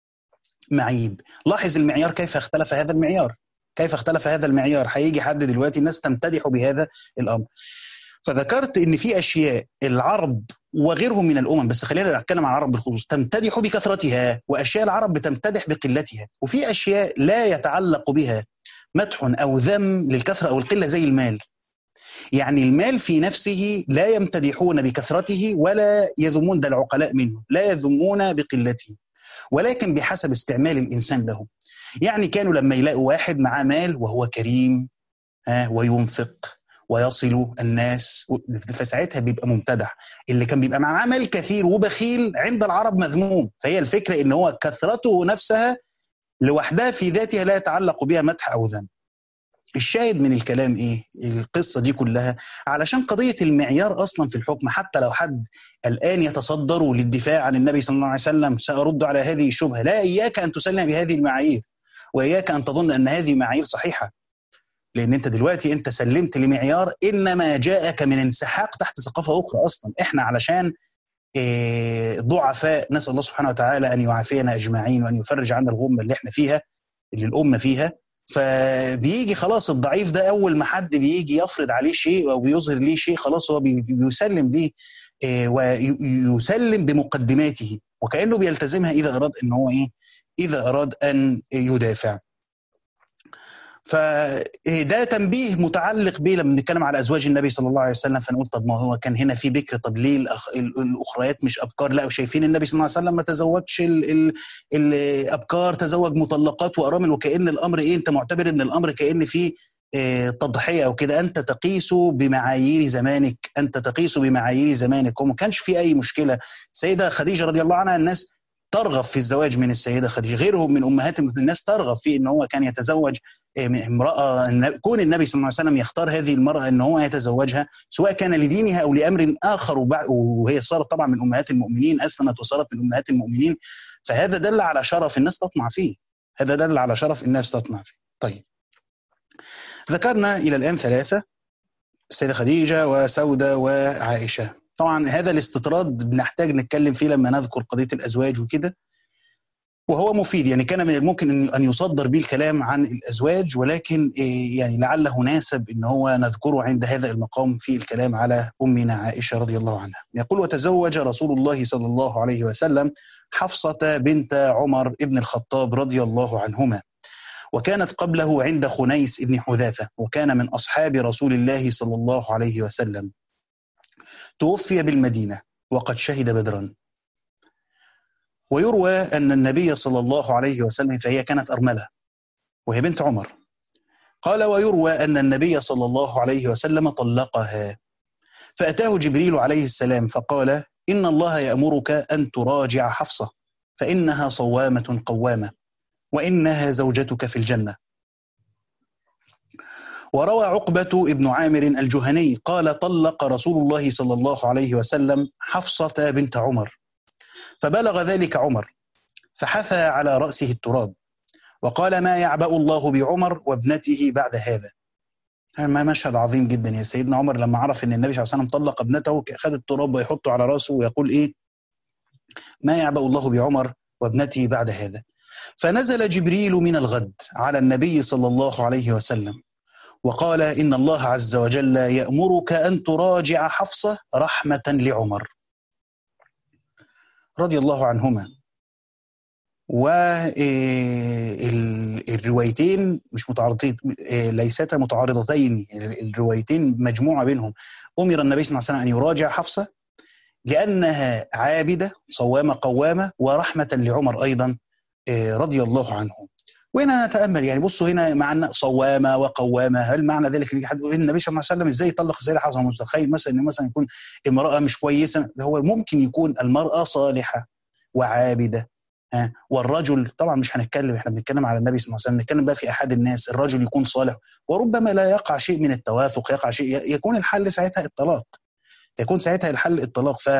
معيب لاحظ المعيار كيف اختلف هذا المعيار كيف اختلف هذا المعيار هيجي حد دلوقتي الناس تمتدح بهذا الامر فذكرت ان في اشياء العرب وغيرهم من الامم بس خلينا نتكلم عن العرب بالخصوص تمتدح بكثرتها واشياء العرب بتمتدح بقلتها وفي اشياء لا يتعلق بها مدح او ذم للكثره او القله زي المال يعني المال في نفسه لا يمتدحون بكثرته ولا يذمون ده العقلاء منه لا يذمون بقلته ولكن بحسب استعمال الانسان له يعني كانوا لما يلاقوا واحد معاه مال وهو كريم آه وينفق ويصل الناس فساعتها بيبقى ممتدح اللي كان بيبقى معاه مال كثير وبخيل عند العرب مذموم فهي الفكره ان هو كثرته نفسها لوحدها في ذاتها لا يتعلق بها مدح او ذم الشاهد من الكلام ايه القصه دي كلها علشان قضيه المعيار اصلا في الحكم حتى لو حد الان يتصدر للدفاع عن النبي صلى الله عليه وسلم سارد على هذه الشبهه لا اياك ان تسلم بهذه المعايير واياك ان تظن ان هذه معايير صحيحه لان انت دلوقتي انت سلمت لمعيار انما جاءك من انسحاق تحت ثقافه اخرى اصلا احنا علشان ضعفاء نسال الله سبحانه وتعالى ان يعافينا اجمعين وان يفرج عنا الغمه اللي احنا فيها اللي الامه فيها فبيجي خلاص الضعيف ده اول ما حد بيجي يفرض عليه شيء او بيظهر ليه شيء خلاص هو بيسلم ليه ويسلم بمقدماته وكانه بيلتزمها اذا اراد ان هو ايه اذا اراد ان يدافع فده تنبيه متعلق بيه لما بنتكلم على ازواج النبي صلى الله عليه وسلم فنقول طب ما هو كان هنا في بكر طب ليه الأخ... الاخريات مش ابكار لا وشايفين النبي صلى الله عليه وسلم ما تزوجش ال... ال... الابكار تزوج مطلقات وارامل وكان الامر ايه انت معتبر ان الامر كان فيه تضحيه او كده انت تقيس بمعايير زمانك انت تقيس بمعايير زمانك وما كانش في اي مشكله السيده خديجه رضي الله عنها الناس ترغب في الزواج من السيده خديجه غيرهم من امهات الناس ترغب في ان هو كان يتزوج امراه كون النبي صلى الله عليه وسلم يختار هذه المراه ان هو يتزوجها سواء كان لدينها او لامر اخر وهي صارت طبعا من امهات المؤمنين اسلمت وصارت من امهات المؤمنين فهذا دل على شرف الناس تطمع فيه هذا دل على شرف الناس تطمع فيه طيب ذكرنا الى الان ثلاثه السيده خديجه وسوده وعائشه طبعا هذا الاستطراد بنحتاج نتكلم فيه لما نذكر قضيه الازواج وكده وهو مفيد يعني كان من الممكن ان يصدر به الكلام عن الازواج ولكن يعني لعله ناسب ان هو نذكره عند هذا المقام في الكلام على امنا عائشه رضي الله عنها. يقول وتزوج رسول الله صلى الله عليه وسلم حفصه بنت عمر بن الخطاب رضي الله عنهما. وكانت قبله عند خنيس بن حذافه وكان من اصحاب رسول الله صلى الله عليه وسلم. توفي بالمدينه وقد شهد بدرا ويروى أن النبي صلى الله عليه وسلم فهي كانت أرملة وهي بنت عمر قال ويروى أن النبي صلى الله عليه وسلم طلقها فأتاه جبريل عليه السلام فقال إن الله يأمرك أن تراجع حفصة فإنها صوامة قوامة وإنها زوجتك في الجنة وروى عقبة ابن عامر الجهني قال طلق رسول الله صلى الله عليه وسلم حفصة بنت عمر فبلغ ذلك عمر فحثى على رأسه التراب وقال ما يعبأ الله بعمر وابنته بعد هذا ما مشهد عظيم جدا يا سيدنا عمر لما عرف ان النبي صلى الله عليه وسلم طلق ابنته خد التراب ويحطه على راسه ويقول ايه ما يعبأ الله بعمر وابنته بعد هذا فنزل جبريل من الغد على النبي صلى الله عليه وسلم وقال إن الله عز وجل يأمرك أن تراجع حفصة رحمة لعمر رضي الله عنهما والروايتين مش متعارضتين ليستا متعارضتين الروايتين مجموعة بينهم أمر النبي صلى الله عليه وسلم أن يراجع حفصة لأنها عابدة صوامة قوامة ورحمة لعمر أيضا رضي الله عنه وهنا نتامل يعني بصوا هنا معنى صوامه وقوامه هل معنى ذلك ان حد النبي صلى الله عليه وسلم ازاي يطلق السيده حفصه متخيل مثلا ان مثلا يكون امراه مش كويسه هو ممكن يكون المراه صالحه وعابده ها والرجل طبعا مش هنتكلم احنا بنتكلم على النبي صلى الله عليه وسلم بنتكلم بقى في احد الناس الرجل يكون صالح وربما لا يقع شيء من التوافق يقع شيء يكون الحل ساعتها الطلاق يكون ساعتها الحل الطلاق ف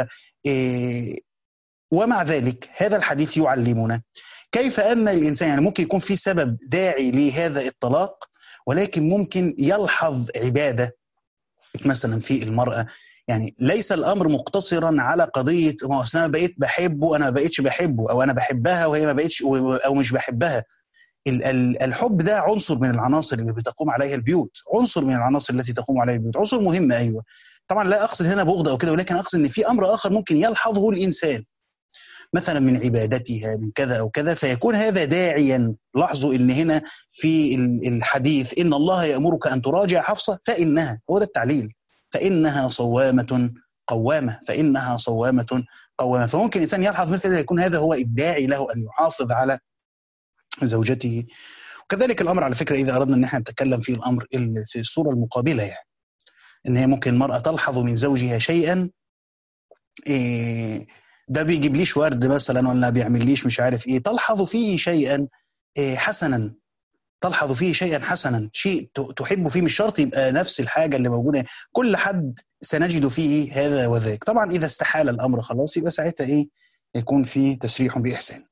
ومع ذلك هذا الحديث يعلمنا كيف ان الانسان يعني ممكن يكون في سبب داعي لهذا الطلاق ولكن ممكن يلحظ عباده مثلا في المراه يعني ليس الامر مقتصرا على قضيه ما انا بقيت بحبه انا ما بقيتش بحبه او انا بحبها وهي ما بقتش او مش بحبها الحب ده عنصر من العناصر اللي بتقوم عليها البيوت عنصر من العناصر التي تقوم عليها البيوت عنصر مهم ايوه طبعا لا اقصد هنا بغض او كده ولكن اقصد ان في امر اخر ممكن يلحظه الانسان مثلا من عبادتها من كذا او كذا فيكون هذا داعيا لاحظوا ان هنا في الحديث ان الله يامرك ان تراجع حفصه فانها هو ده التعليل فانها صوامه قوامه فانها صوامه قوامه فممكن الانسان يلحظ مثل يكون هذا هو الداعي له ان يحافظ على زوجته وكذلك الامر على فكره اذا اردنا ان احنا نتكلم في الامر في الصوره المقابله يعني ان هي ممكن المراه تلحظ من زوجها شيئا إيه ده بيجيبليش ورد مثلا ولا بيعمليش مش عارف ايه تلحظ فيه شيئا إيه حسنا تلحظ فيه شيئا حسنا شيء تحب فيه مش شرط يبقى نفس الحاجه اللي موجوده كل حد سنجد فيه هذا وذاك طبعا اذا استحال الامر خلاص يبقى ساعتها ايه يكون فيه تسريح باحسان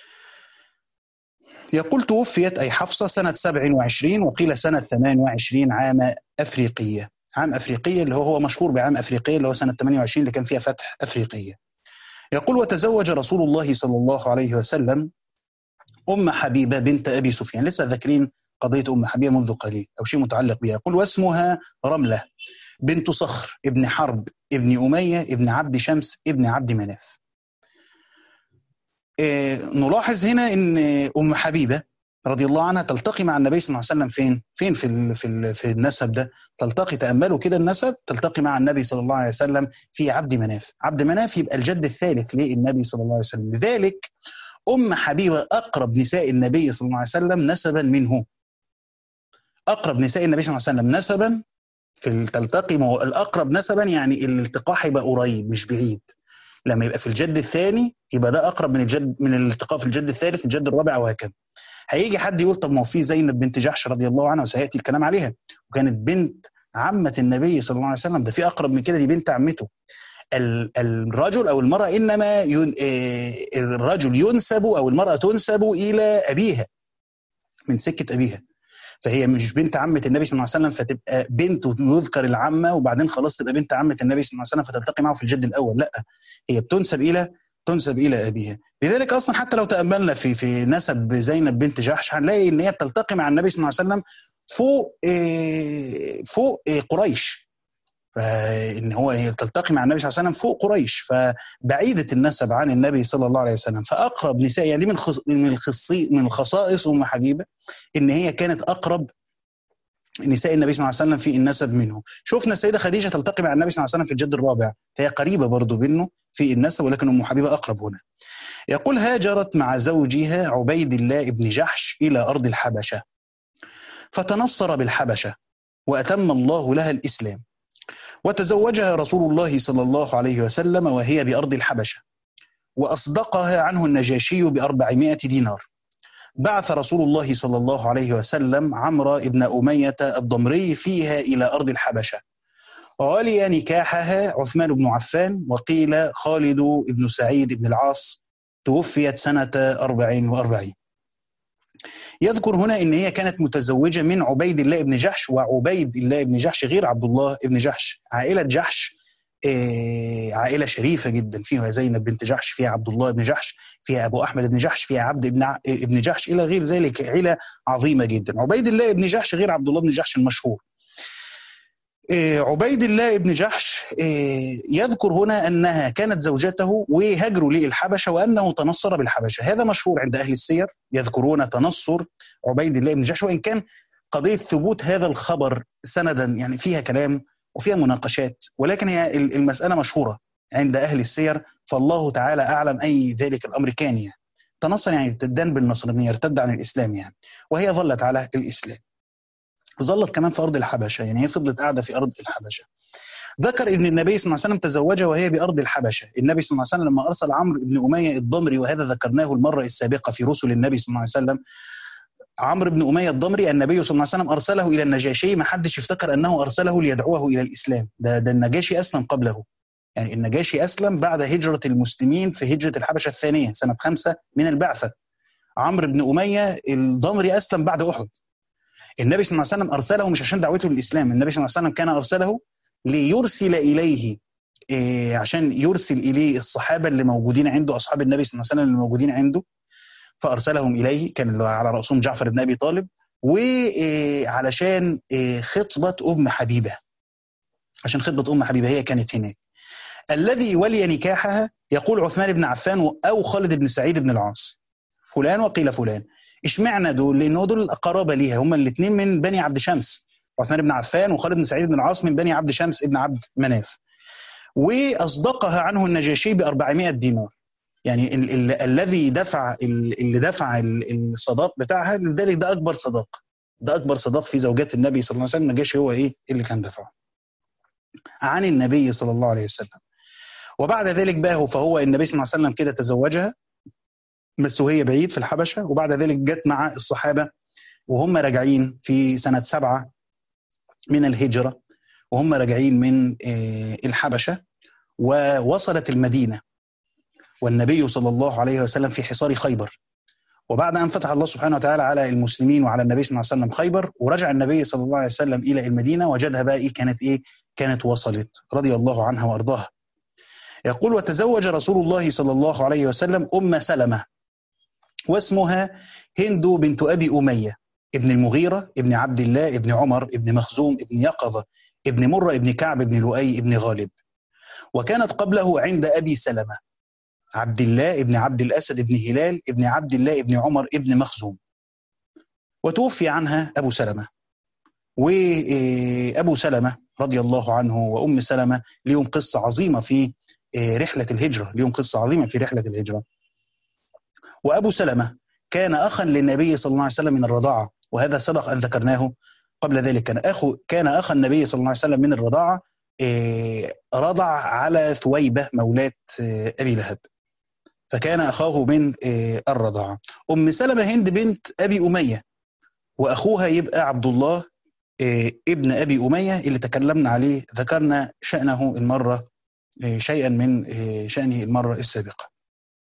يقول توفيت أي حفصة سنة 27 وقيل سنة 28 عام أفريقية عام أفريقية اللي هو هو مشهور بعام أفريقية اللي هو سنة 28 اللي كان فيها فتح أفريقية يقول وتزوج رسول الله صلى الله عليه وسلم أم حبيبة بنت أبي سفيان لسه ذاكرين قضية أم حبيبة منذ قليل أو شيء متعلق بها يقول واسمها رملة بنت صخر ابن حرب ابن أمية ابن عبد شمس ابن عبد مناف نلاحظ هنا ان ام حبيبه رضي الله عنها تلتقي مع النبي صلى الله عليه وسلم فين؟ فين في ال في ال في النسب ده؟ تلتقي تاملوا كده النسب تلتقي مع النبي صلى الله عليه وسلم في عبد مناف، عبد مناف يبقى الجد الثالث للنبي صلى الله عليه وسلم، لذلك ام حبيبه اقرب نساء النبي صلى الله عليه وسلم نسبا منه. اقرب نساء النبي صلى الله عليه وسلم نسبا في تلتقي الاقرب نسبا يعني الالتقاء هيبقى قريب مش بعيد. لما يبقى في الجد الثاني يبقى ده اقرب من الجد من الالتقاء في الجد الثالث الجد الرابع وهكذا هيجي حد يقول طب ما هو في زينب بنت جحش رضي الله عنها وسياتي الكلام عليها وكانت بنت عمه النبي صلى الله عليه وسلم ده في اقرب من كده دي بنت عمته الرجل او المراه انما ين... الرجل ينسب او المراه تنسب الى ابيها من سكه ابيها فهي مش بنت عمه النبي صلى الله عليه وسلم فتبقى بنت ويذكر العمه وبعدين خلاص تبقى بنت عمه النبي صلى الله عليه وسلم فتلتقي معه في الجد الاول لا هي بتنسب الى تنسب الى ابيها لذلك اصلا حتى لو تاملنا في في نسب زينب بنت جحش هنلاقي ان هي بتلتقي مع النبي صلى الله عليه وسلم فوق إيه فوق إيه قريش فان هو هي تلتقي مع النبي صلى الله عليه وسلم فوق قريش فبعيده النسب عن النبي صلى الله عليه وسلم فاقرب نساء يعني من الخص من الخصي من الخصائص ام حبيبه ان هي كانت اقرب نساء النبي صلى الله عليه وسلم في النسب منه شفنا السيدة خديجة تلتقي مع النبي صلى الله عليه وسلم في الجد الرابع فهي قريبة برضو منه في النسب ولكن أم حبيبة أقرب هنا يقول هاجرت مع زوجها عبيد الله بن جحش إلى أرض الحبشة فتنصر بالحبشة وأتم الله لها الإسلام وتزوجها رسول الله صلى الله عليه وسلم وهي بأرض الحبشة وأصدقها عنه النجاشي بأربعمائة دينار بعث رسول الله صلى الله عليه وسلم عمرو بن أمية الضمري فيها إلى أرض الحبشة وولي نكاحها عثمان بن عفان وقيل خالد بن سعيد بن العاص توفيت سنة 44 يذكر هنا ان هي كانت متزوجه من عبيد الله بن جحش وعبيد الله بن جحش غير عبد الله بن جحش عائله جحش آه، عائله شريفه جدا فيها زينب بنت جحش فيها عبد الله بن جحش فيها ابو احمد بن جحش فيها عبد بن ابن جحش الى غير ذلك عيله عظيمه جدا عبيد الله بن جحش غير عبد الله بن جحش المشهور آه، عبيد الله بن جحش آه، يذكر هنا انها كانت زوجته وهجروا للحبشه وانه تنصر بالحبشه، هذا مشهور عند اهل السير يذكرون تنصر عبيد الله بن جحش وان كان قضيه ثبوت هذا الخبر سندا يعني فيها كلام وفيها مناقشات ولكن هي المساله مشهوره عند اهل السير فالله تعالى اعلم اي ذلك الامر كان يعني. تنصر يعني تدان بالنصرانيه ارتد عن الاسلام يعني وهي ظلت على الاسلام. ظلت كمان في ارض الحبشه يعني هي فضلت قاعده في ارض الحبشه ذكر ان النبي صلى الله عليه وسلم تزوجها وهي بارض الحبشه، النبي صلى الله عليه وسلم لما ارسل عمرو بن اميه الضمري وهذا ذكرناه المره السابقه في رسل النبي صلى الله عليه وسلم عمرو بن اميه الضمري النبي صلى الله عليه وسلم ارسله الى النجاشي ما حدش يفتكر انه ارسله ليدعوه الى الاسلام، ده ده النجاشي اسلم قبله. يعني النجاشي اسلم بعد هجره المسلمين في هجره الحبشه الثانيه سنه خمسه من البعثه. عمرو بن اميه الضمري اسلم بعد احد. النبي صلى الله عليه وسلم ارسله مش عشان دعوته للاسلام النبي صلى الله عليه وسلم كان ارسله ليرسل اليه إيه عشان يرسل اليه الصحابه اللي موجودين عنده اصحاب النبي صلى الله عليه وسلم اللي موجودين عنده فارسلهم اليه كان على راسهم جعفر بن ابي طالب وعلشان إيه خطبه ام حبيبه عشان خطبه ام حبيبه هي كانت هناك الذي ولي نكاحها يقول عثمان بن عفان او خالد بن سعيد بن العاص فلان وقيل فلان اشمعنى دول؟ لان هو دول قرابه ليها هم الاثنين من بني عبد شمس عثمان بن عفان وخالد بن سعيد بن العاص من بني عبد شمس ابن عبد مناف واصدقها عنه النجاشي ب 400 دينار يعني ال- ال- الذي دفع ال- اللي دفع ال- الصداق بتاعها لذلك ده اكبر صداق ده اكبر صداق في زوجات النبي صلى الله عليه وسلم النجاشي هو ايه اللي كان دفعه عن النبي صلى الله عليه وسلم وبعد ذلك بقى فهو النبي صلى الله عليه وسلم كده تزوجها بس وهي بعيد في الحبشه وبعد ذلك جت مع الصحابه وهم راجعين في سنه سبعه من الهجره وهم راجعين من الحبشه ووصلت المدينه والنبي صلى الله عليه وسلم في حصار خيبر وبعد ان فتح الله سبحانه وتعالى على المسلمين وعلى النبي صلى الله عليه وسلم خيبر ورجع النبي صلى الله عليه وسلم الى المدينه وجدها بقى ايه كانت ايه؟ كانت وصلت رضي الله عنها وارضاها. يقول وتزوج رسول الله صلى الله عليه وسلم ام سلمه واسمها هند بنت ابي اميه ابن المغيره ابن عبد الله ابن عمر ابن مخزوم ابن يقظه ابن مره ابن كعب ابن لؤي ابن غالب وكانت قبله عند ابي سلمه عبد الله ابن عبد الاسد ابن هلال ابن عبد الله ابن عمر ابن مخزوم وتوفي عنها ابو سلمه وابو سلمه رضي الله عنه وام سلمه ليهم قصه عظيمه في رحله الهجره ليهم قصه عظيمه في رحله الهجره وابو سلمه كان اخا للنبي صلى الله عليه وسلم من الرضاعه وهذا سبق ان ذكرناه قبل ذلك كان اخو كان اخا النبي صلى الله عليه وسلم من الرضاعه رضع على ثويبه مولاه ابي لهب فكان اخاه من الرضاعه ام سلمه هند بنت ابي اميه واخوها يبقى عبد الله ابن ابي اميه اللي تكلمنا عليه ذكرنا شانه المره شيئا من شانه المره السابقه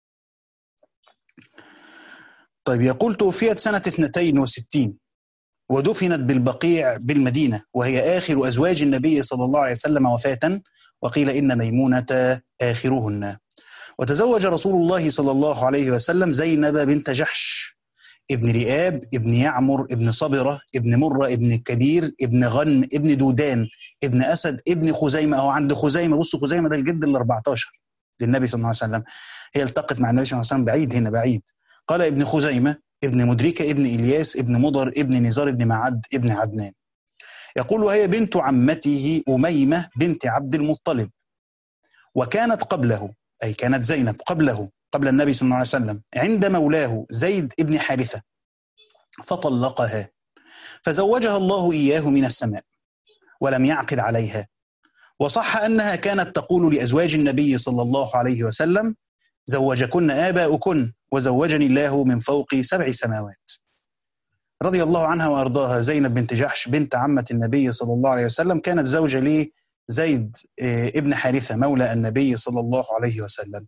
طيب يقول توفيت سنة 62 ودفنت بالبقيع بالمدينة وهي آخر أزواج النبي صلى الله عليه وسلم وفاة وقيل إن ميمونة آخرهن وتزوج رسول الله صلى الله عليه وسلم زينب بنت جحش ابن رئاب ابن يعمر ابن صبرة ابن مرة ابن كبير ابن غنم ابن دودان ابن أسد ابن خزيمة أو عند خزيمة بصوا خزيمة ده الجد ال 14 للنبي صلى الله عليه وسلم هي التقت مع النبي صلى الله عليه وسلم بعيد هنا بعيد قال ابن خزيمة ابن مدركة ابن إلياس ابن مضر ابن نزار ابن معد ابن عدنان يقول وهي بنت عمته أميمة بنت عبد المطلب وكانت قبله أي كانت زينب قبله قبل النبي صلى الله عليه وسلم عند مولاه زيد ابن حارثة فطلقها فزوجها الله إياه من السماء ولم يعقد عليها وصح أنها كانت تقول لأزواج النبي صلى الله عليه وسلم زوجكن آباؤكن وزوجني الله من فوق سبع سماوات رضي الله عنها وأرضاها زينب بنت جحش بنت عمة النبي صلى الله عليه وسلم كانت زوجة لي زيد ابن حارثة مولى النبي صلى الله عليه وسلم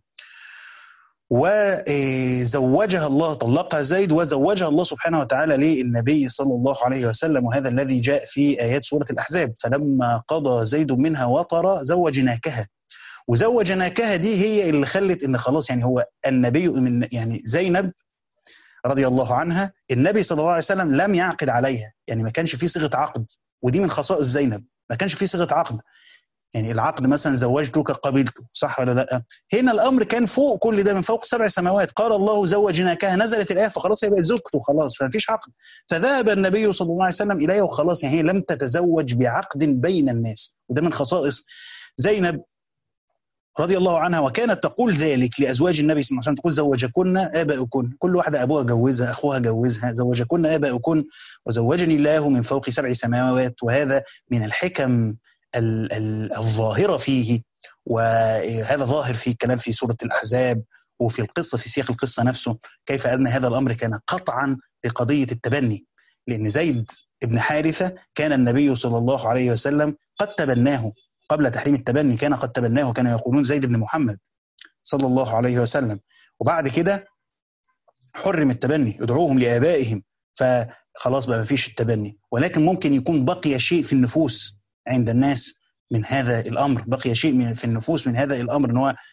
وزوجها الله طلقها زيد وزوجها الله سبحانه وتعالى للنبي صلى الله عليه وسلم وهذا الذي جاء في آيات سورة الأحزاب فلما قضى زيد منها وطر زوجناكها وزوجناكها دي هي اللي خلت ان خلاص يعني هو النبي من يعني زينب رضي الله عنها النبي صلى الله عليه وسلم لم يعقد عليها يعني ما كانش في صيغه عقد ودي من خصائص زينب ما كانش في صيغه عقد يعني العقد مثلا زوجتك قبلته صح ولا لا هنا الامر كان فوق كل ده من فوق سبع سماوات قال الله زوجناكها نزلت الايه فخلاص هي بقت زوجته خلاص فما فيش عقد فذهب النبي صلى الله عليه وسلم اليها وخلاص يعني هي لم تتزوج بعقد بين الناس وده من خصائص زينب رضي الله عنها وكانت تقول ذلك لازواج النبي صلى الله عليه وسلم تقول زوجكن اباؤكن كل واحده ابوها جوزها اخوها جوزها زوجكن اباؤكن وزوجني الله من فوق سبع سماوات وهذا من الحكم الظاهره فيه وهذا ظاهر في الكلام في سوره الاحزاب وفي القصه في سياق القصه نفسه كيف ان هذا الامر كان قطعا لقضيه التبني لان زيد بن حارثه كان النبي صلى الله عليه وسلم قد تبناه قبل تحريم التبني كان قد تبناه كانوا يقولون زيد بن محمد صلى الله عليه وسلم وبعد كده حرم التبني ادعوهم لآبائهم فخلاص بقى ما فيش التبني ولكن ممكن يكون بقي شيء في النفوس عند الناس من هذا الامر بقي شيء من في النفوس من هذا الامر ان هو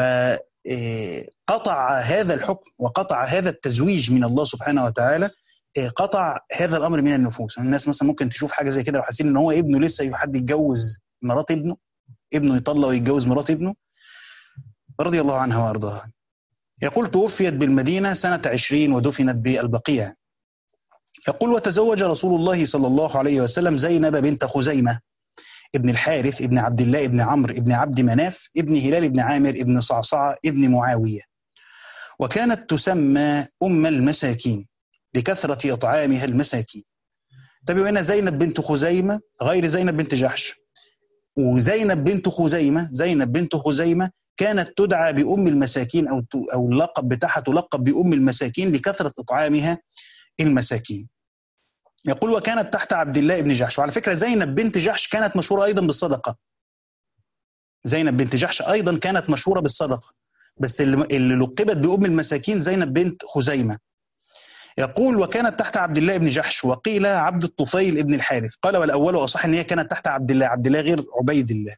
فقطع هذا الحكم وقطع هذا التزويج من الله سبحانه وتعالى قطع هذا الامر من النفوس الناس مثلا ممكن تشوف حاجه زي كده وحاسين ان هو ابنه لسه حد يتجوز مرات ابنه ابنه يطلق ويتجوز مرات ابنه رضي الله عنها وارضاها يقول توفيت بالمدينة سنة عشرين ودفنت بالبقيع يقول وتزوج رسول الله صلى الله عليه وسلم زينب بنت خزيمة ابن الحارث ابن عبد الله ابن عمرو ابن عبد مناف ابن هلال ابن عامر ابن صعصعة ابن معاوية وكانت تسمى أم المساكين لكثرة إطعامها المساكين طب هنا زينب بنت خزيمة غير زينب بنت جحش وزينب بنت خزيمة زينب بنت خزيمة كانت تدعى بأم المساكين أو أو اللقب بتاعها تلقب بأم المساكين لكثرة إطعامها المساكين يقول وكانت تحت عبد الله بن جحش وعلى فكرة زينب بنت جحش كانت مشهورة أيضا بالصدقة زينب بنت جحش أيضا كانت مشهورة بالصدقة بس اللي لقبت بأم المساكين زينب بنت خزيمة يقول وكانت تحت عبد الله بن جحش وقيل عبد الطفيل بن الحارث قال والأول وأصح أن هي كانت تحت عبد الله عبد الله غير عبيد الله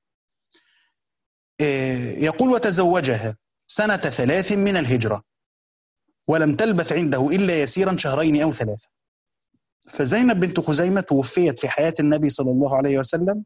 يقول وتزوجها سنة ثلاث من الهجرة ولم تلبث عنده إلا يسيرا شهرين أو ثلاثة فزينب بنت خزيمة توفيت في حياة النبي صلى الله عليه وسلم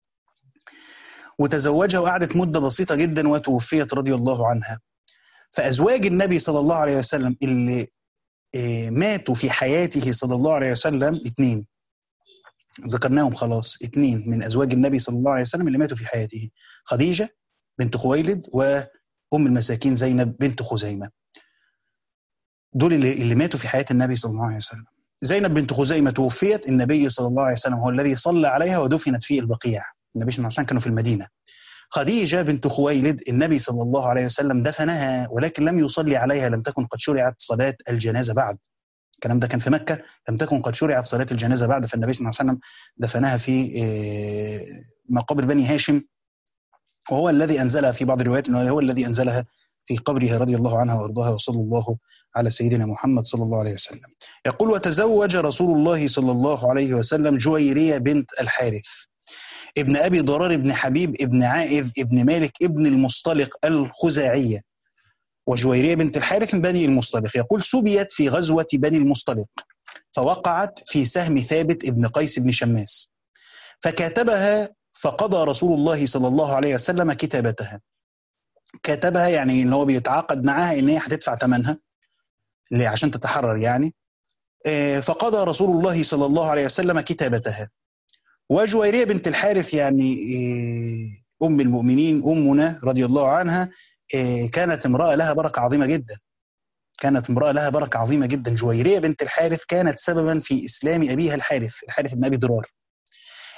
وتزوجها وقعدت مدة بسيطة جدا وتوفيت رضي الله عنها فأزواج النبي صلى الله عليه وسلم اللي ماتوا في حياته صلى الله عليه وسلم اثنين ذكرناهم خلاص اثنين من ازواج النبي صلى الله عليه وسلم اللي ماتوا في حياته خديجه بنت خويلد وام المساكين زينب بنت خزيمه دول اللي, اللي ماتوا في حياه النبي صلى الله عليه وسلم زينب بنت خزيمه توفيت النبي صلى الله عليه وسلم هو الذي صلى عليها ودفنت في البقيع النبي صلى الله عليه وسلم كانوا في المدينه خديجة بنت خويلد النبي صلى الله عليه وسلم دفنها ولكن لم يصلي عليها لم تكن قد شرعت صلاة الجنازة بعد الكلام ده كان في مكة لم تكن قد شرعت صلاة الجنازة بعد فالنبي صلى الله عليه وسلم دفنها في مقابر بني هاشم وهو الذي أنزلها في بعض الروايات أنه هو الذي أنزلها في قبرها رضي الله عنها وارضاها وصلى الله على سيدنا محمد صلى الله عليه وسلم. يقول وتزوج رسول الله صلى الله عليه وسلم جويريه بنت الحارث ابن ابي ضرار ابن حبيب ابن عائذ ابن مالك ابن المصطلق الخزاعيه وجويريه بنت الحارث من بني المصطلق يقول سبيت في غزوه بني المصطلق فوقعت في سهم ثابت ابن قيس بن شماس فكاتبها فقضى رسول الله صلى الله عليه وسلم كتابتها كاتبها يعني ان هو بيتعاقد معاها ان هي هتدفع ثمنها عشان تتحرر يعني فقضى رسول الله صلى الله عليه وسلم كتابتها وجويرية بنت الحارث يعني أم المؤمنين أمنا رضي الله عنها كانت امرأة لها بركة عظيمة جدا كانت امرأة لها بركة عظيمة جدا جويرية بنت الحارث كانت سببا في إسلام أبيها الحارث الحارث بن أبي ضرار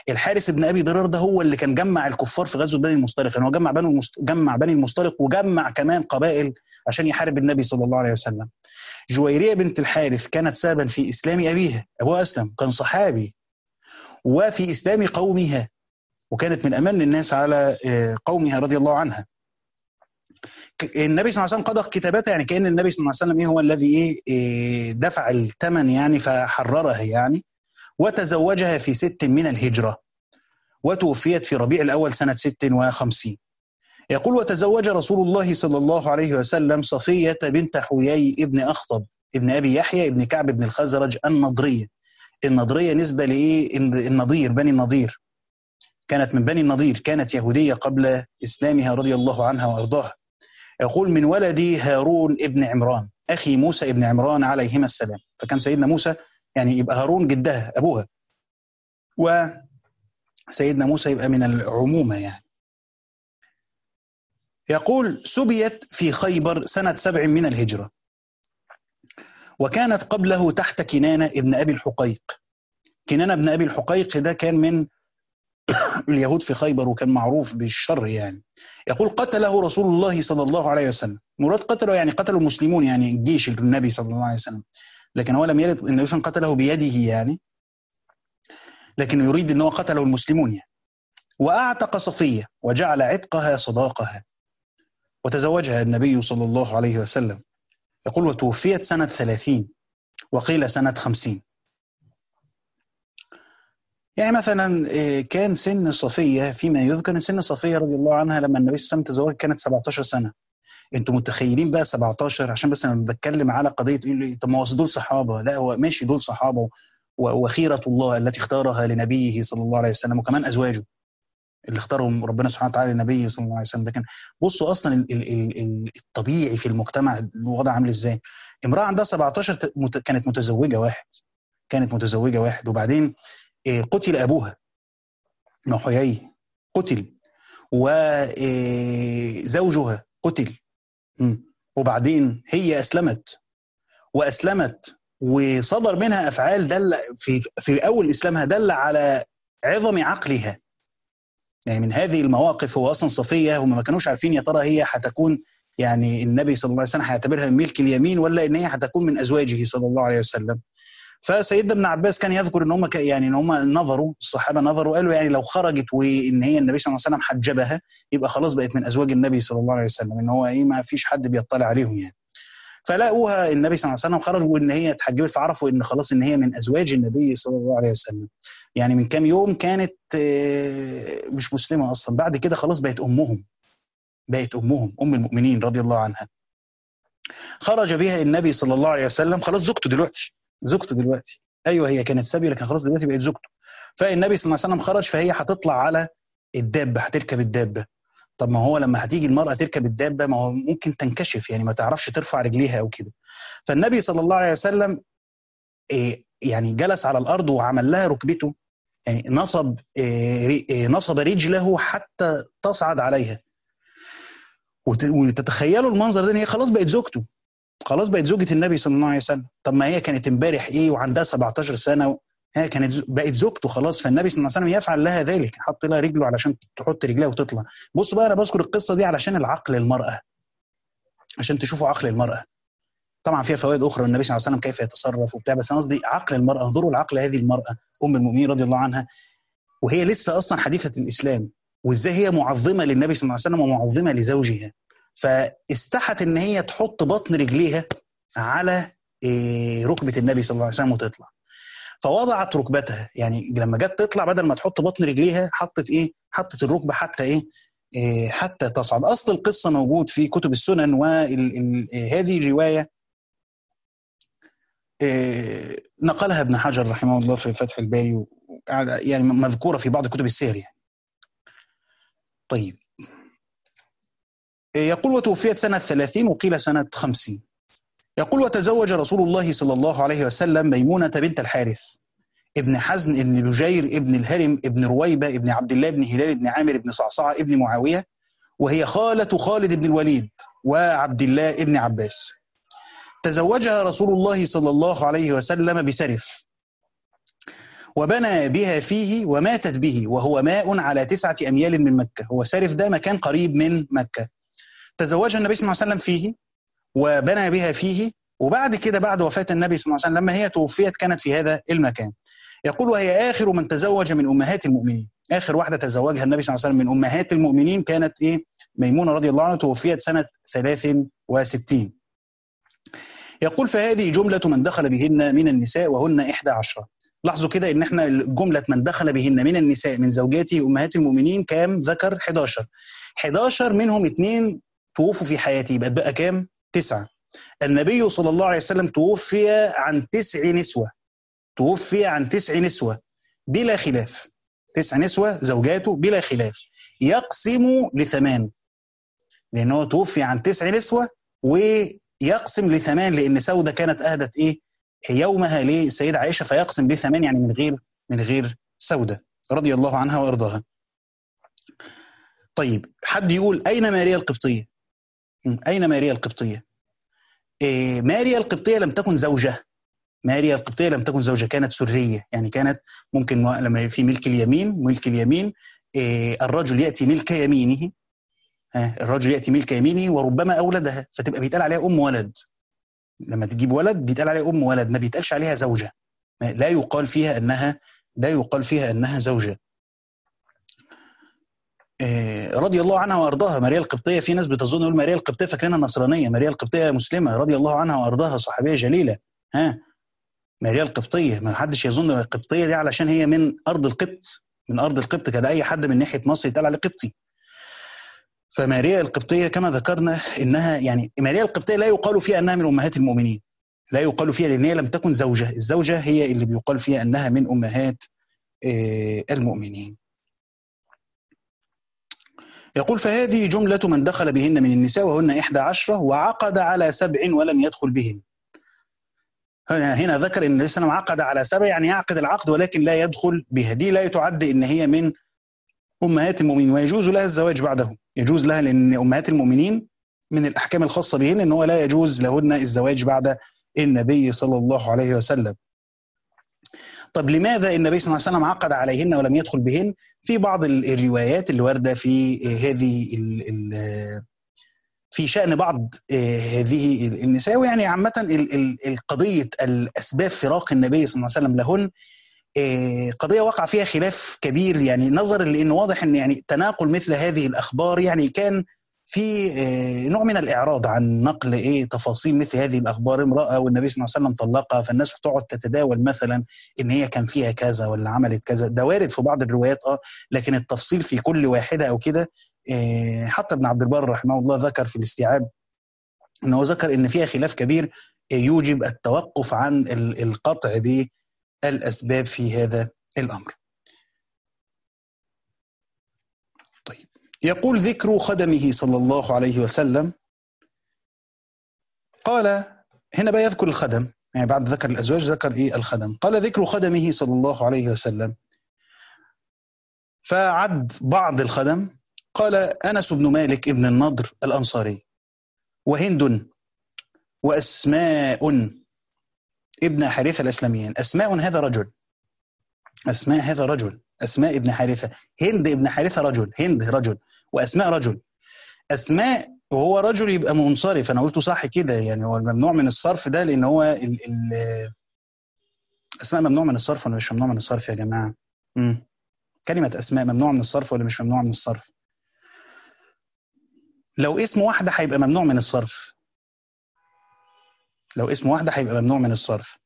الحارس بن ابي ضرار ده هو اللي كان جمع الكفار في غزوه بني المصطلق يعني هو جمع بني المست... جمع بني المصطلق وجمع كمان قبائل عشان يحارب النبي صلى الله عليه وسلم جويريه بنت الحارث كانت سببا في اسلام ابيها ابوها اسلم كان صحابي وفي اسلام قومها وكانت من امن الناس على قومها رضي الله عنها النبي صلى الله عليه وسلم قضى كتاباتها يعني كان النبي صلى الله عليه وسلم ايه هو الذي ايه دفع الثمن يعني فحررها يعني وتزوجها في ست من الهجره وتوفيت في ربيع الاول سنه 56 يقول وتزوج رسول الله صلى الله عليه وسلم صفيه بنت حيي ابن اخطب ابن ابي يحيى ابن كعب بن الخزرج النضريه النضريه نسبه لايه النضير بني النضير كانت من بني النضير كانت يهوديه قبل اسلامها رضي الله عنها وارضاها يقول من ولدي هارون ابن عمران اخي موسى ابن عمران عليهما السلام فكان سيدنا موسى يعني يبقى هارون جدها ابوها وسيدنا موسى يبقى من العمومه يعني يقول سبيت في خيبر سنه سبع من الهجره وكانت قبله تحت كنانه ابن ابي الحقيق كنانه ابن ابي الحقيق ده كان من اليهود في خيبر وكان معروف بالشر يعني يقول قتله رسول الله صلى الله عليه وسلم مراد قتله يعني قتلوا المسلمون يعني جيش النبي صلى الله عليه وسلم لكن هو لم يرد النبي صلى قتله بيده يعني لكن يريد ان هو قتله المسلمون يعني واعتق صفيه وجعل عتقها صداقها وتزوجها النبي صلى الله عليه وسلم يقول وتوفيت سنة ثلاثين وقيل سنة خمسين يعني مثلا كان سن صفية فيما يذكر ان سن صفية رضي الله عنها لما النبي صلى الله عليه وسلم تزوج كانت 17 سنة انتوا متخيلين بقى 17 عشان بس انا بتكلم على قضيه يقول لي طب ما هو دول صحابه لا هو ماشي دول صحابه وخيره الله التي اختارها لنبيه صلى الله عليه وسلم وكمان ازواجه اللي اختارهم ربنا سبحانه وتعالى لنبيه صلى الله عليه وسلم لكن بصوا اصلا ال ال ال الطبيعي في المجتمع الوضع عامل ازاي امراه عندها 17 كانت متزوجه واحد كانت متزوجه واحد وبعدين قتل ابوها نحيي قتل وزوجها قتل وبعدين هي اسلمت واسلمت وصدر منها افعال دل في في اول اسلامها دل على عظم عقلها يعني من هذه المواقف هو اصلا صفيه هم ما كانوش عارفين يا ترى هي هتكون يعني النبي صلى الله عليه وسلم هيعتبرها من ملك اليمين ولا ان هي هتكون من ازواجه صلى الله عليه وسلم فسيدنا ابن عباس كان يذكر ان هم يعني ان هم نظروا الصحابه نظروا قالوا يعني لو خرجت وان هي النبي صلى الله عليه وسلم حجبها يبقى خلاص بقت من ازواج النبي صلى الله عليه وسلم ان هو ايه ما فيش حد بيطلع عليهم يعني فلاقوها النبي صلى الله عليه وسلم خرج وان هي اتحجبت فعرفوا ان خلاص ان هي من ازواج النبي صلى الله عليه وسلم يعني من كام يوم كانت مش مسلمه اصلا بعد كده خلاص بقت امهم بقت امهم ام المؤمنين رضي الله عنها خرج بها النبي صلى الله عليه وسلم خلاص زوجته دلوقتي زوجته دلوقتي ايوه هي كانت سابيه لكن خلاص دلوقتي بقت زوجته فالنبي صلى الله عليه وسلم خرج فهي هتطلع على الدابه هتركب الدابه طب ما هو لما هتيجي المراه تركب الدابه ما هو ممكن تنكشف يعني ما تعرفش ترفع رجليها او كده فالنبي صلى الله عليه وسلم إيه يعني جلس على الارض وعمل لها ركبته يعني نصب إيه نصب رجله حتى تصعد عليها وتتخيلوا المنظر ده ان هي خلاص بقت زوجته خلاص بقت زوجة النبي صلى الله عليه وسلم طب ما هي كانت امبارح ايه وعندها 17 سنه هي كانت بقت زوجته خلاص فالنبي صلى الله عليه وسلم يفعل لها ذلك حط لها رجله علشان تحط رجلها وتطلع بصوا بقى انا بذكر القصه دي علشان العقل المراه عشان تشوفوا عقل المراه طبعا فيها فوائد اخرى النبي صلى الله عليه وسلم كيف يتصرف وبتاع بس انا قصدي عقل المراه انظروا لعقل هذه المراه ام المؤمنين رضي الله عنها وهي لسه اصلا حديثه الاسلام وازاي هي معظمه للنبي صلى الله عليه وسلم ومعظمه لزوجها فاستحت ان هي تحط بطن رجليها على ركبه النبي صلى الله عليه وسلم وتطلع فوضعت ركبتها يعني لما جت تطلع بدل ما تحط بطن رجليها حطت ايه حطت الركبه حتى ايه, إيه حتى تصعد اصل القصه موجود في كتب السنن وهذه الروايه إيه نقلها ابن حجر رحمه الله في فتح الباري يعني مذكوره في بعض كتب السير يعني طيب يقول وتوفيت سنة 30 وقيل سنة 50 يقول وتزوج رسول الله صلى الله عليه وسلم ميمونة بنت الحارث ابن حزن ابن لجير ابن الهرم ابن رويبة ابن عبد الله بن هلال ابن عامر ابن صعصعة ابن معاوية وهي خالة خالد بن الوليد وعبد الله ابن عباس تزوجها رسول الله صلى الله عليه وسلم بسرف وبنى بها فيه وماتت به وهو ماء على تسعة أميال من مكة هو سارف ده مكان قريب من مكة تزوجها النبي صلى الله عليه وسلم فيه وبنى بها فيه وبعد كده بعد وفاة النبي صلى الله عليه وسلم لما هي توفيت كانت في هذا المكان يقول وهي آخر من تزوج من أمهات المؤمنين آخر واحدة تزوجها النبي صلى الله عليه وسلم من أمهات المؤمنين كانت إيه ميمونة رضي الله عنها توفيت سنة 63 يقول فهذه جملة من دخل بهن من النساء وهن إحدى عشرة لاحظوا كده ان احنا جمله من دخل بهن من النساء من زوجاته امهات المؤمنين كام ذكر 11 11 منهم اثنين توفوا في حياته يبقى بقى كام تسعه النبي صلى الله عليه وسلم توفي عن تسع نسوه توفي عن تسع نسوه بلا خلاف تسع نسوه زوجاته بلا خلاف يقسم لثمان لانه توفي عن تسع نسوه ويقسم لثمان لان سوده كانت اهدت ايه يومها للسيدة عائشة فيقسم بثمان يعني من غير من غير سودة رضي الله عنها وارضاها. طيب حد يقول أين ماريا القبطية؟ أين ماريا القبطية؟ إيه ماريا القبطية لم تكن زوجة ماريا القبطية لم تكن زوجة كانت سرية يعني كانت ممكن لما في ملك اليمين ملك اليمين إيه الرجل يأتي ملك يمينه الرجل يأتي ملك يمينه وربما أولدها فتبقى بيتقال عليها أم ولد لما تجيب ولد بيتقال عليها ام ولد ما بيتقالش عليها زوجه لا يقال فيها انها لا يقال فيها انها زوجه رضي الله عنها وارضاها ماريا القبطيه في ناس بتظن يقول ماريا القبطيه فاكرينها نصرانيه ماريا القبطيه مسلمه رضي الله عنها وارضاها صحابيه جليله ها ماريا القبطيه ما حدش يظن القبطيه دي علشان هي من ارض القبط من ارض القبط كان اي حد من ناحيه مصر يتقال عليه قبطي فماريا القبطية كما ذكرنا إنها يعني ماريا القبطية لا يقال فيها أنها من أمهات المؤمنين لا يقال فيها لأن هي لم تكن زوجة الزوجة هي اللي بيقال فيها أنها من أمهات المؤمنين يقول فهذه جملة من دخل بهن من النساء وهن إحدى عشرة وعقد على سبع ولم يدخل بهن هنا ذكر ان النبي صلى الله عليه وسلم عقد على سبع يعني يعقد العقد ولكن لا يدخل بها دي لا تعد ان هي من امهات المؤمنين ويجوز لها الزواج بعده يجوز لها لان امهات المؤمنين من الاحكام الخاصه بهن ان هو لا يجوز لهن الزواج بعد النبي صلى الله عليه وسلم. طب لماذا النبي صلى الله عليه وسلم عقد عليهن ولم يدخل بهن؟ في بعض الروايات اللي وارده في هذه ال ال في شان بعض هذه النساء ويعني عامه القضيه الاسباب فراق النبي صلى الله عليه وسلم لهن قضيه وقع فيها خلاف كبير يعني نظرا لانه واضح ان يعني تناقل مثل هذه الاخبار يعني كان في نوع من الاعراض عن نقل ايه تفاصيل مثل هذه الاخبار امراه والنبي صلى الله عليه وسلم طلقها فالناس تقعد تتداول مثلا ان هي كان فيها كذا ولا عملت كذا ده وارد في بعض الروايات اه لكن التفصيل في كل واحده او كده حتى ابن عبد البر رحمه الله ذكر في الاستيعاب انه ذكر ان فيها خلاف كبير يوجب التوقف عن القطع ب الاسباب في هذا الامر. طيب يقول ذكر خدمه صلى الله عليه وسلم قال هنا بقى يذكر الخدم يعني بعد ذكر الازواج ذكر ايه الخدم قال ذكر خدمه صلى الله عليه وسلم فعد بعض الخدم قال انس بن مالك ابن النضر الانصاري وهند واسماء ابن حارثة الإسلاميين أسماء هذا رجل أسماء هذا رجل أسماء ابن حارثة هند ابن حارثة رجل هند رجل وأسماء رجل أسماء وهو رجل يبقى منصرف أنا قلته صح كده يعني هو ممنوع من الصرف ده لأن هو ال ال أسماء ممنوع من الصرف ولا مش ممنوع من الصرف يا جماعة؟ مم. كلمة أسماء ممنوع من الصرف ولا مش ممنوع من الصرف؟ لو اسم واحدة هيبقى ممنوع من الصرف لو اسم واحدة هيبقى ممنوع من الصرف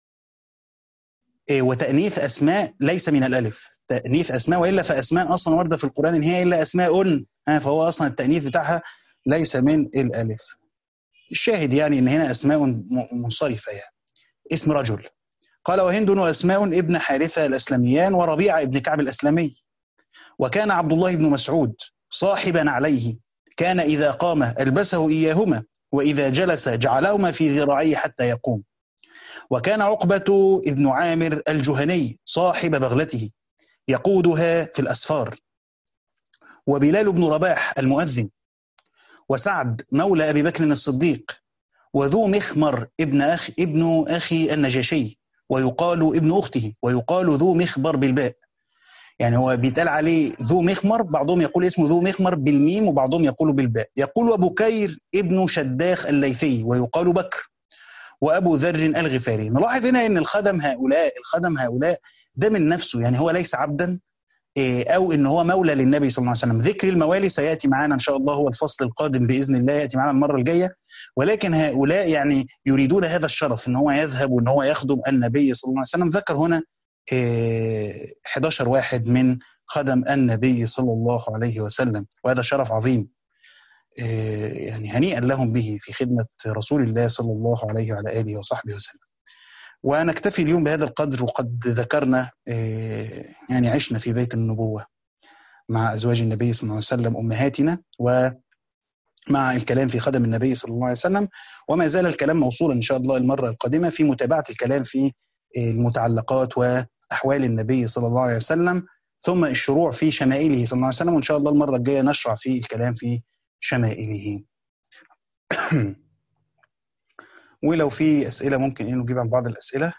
إيه وتأنيث أسماء ليس من الألف تأنيث أسماء وإلا فأسماء أصلا واردة في القرآن إن هي إلا أسماء فهو أصلا التأنيث بتاعها ليس من الألف الشاهد يعني إن هنا أسماء منصرفة يعني اسم رجل قال وهند وأسماء ابن حارثة الأسلميان وربيعة ابن كعب الأسلمي وكان عبد الله بن مسعود صاحبا عليه كان إذا قام ألبسه إياهما وإذا جلس جعلهما في ذراعيه حتى يقوم وكان عقبة ابن عامر الجهني صاحب بغلته يقودها في الأسفار وبلال بن رباح المؤذن وسعد مولى أبي بكر الصديق وذو مخمر ابن أخ ابن أخي النجاشي ويقال ابن أخته ويقال ذو مخبر بالباء يعني هو بيتقال عليه ذو مخمر بعضهم يقول اسمه ذو مخمر بالميم وبعضهم يقول بالباء يقول بكير ابن شداخ الليثي ويقال بكر وابو ذر الغفاري نلاحظ هنا ان الخدم هؤلاء الخدم هؤلاء ده من نفسه يعني هو ليس عبدا او ان هو مولى للنبي صلى الله عليه وسلم ذكر الموالي سياتي معنا ان شاء الله هو الفصل القادم باذن الله ياتي معنا المره الجايه ولكن هؤلاء يعني يريدون هذا الشرف ان هو يذهب وان هو يخدم النبي صلى الله عليه وسلم ذكر هنا 11 واحد من خدم النبي صلى الله عليه وسلم وهذا شرف عظيم يعني هنيئا لهم به في خدمة رسول الله صلى الله عليه وعلى آله وصحبه وسلم ونكتفي اليوم بهذا القدر وقد ذكرنا يعني عشنا في بيت النبوة مع أزواج النبي صلى الله عليه وسلم أمهاتنا ومع الكلام في خدم النبي صلى الله عليه وسلم وما زال الكلام موصولا إن شاء الله المرة القادمة في متابعة الكلام في المتعلقات وأحوال النبي صلى الله عليه وسلم ثم الشروع في شمائله صلى الله عليه وسلم وإن شاء الله المرة الجاية نشرع في الكلام في شمائله ولو في أسئلة ممكن إيه نجيب عن بعض الأسئلة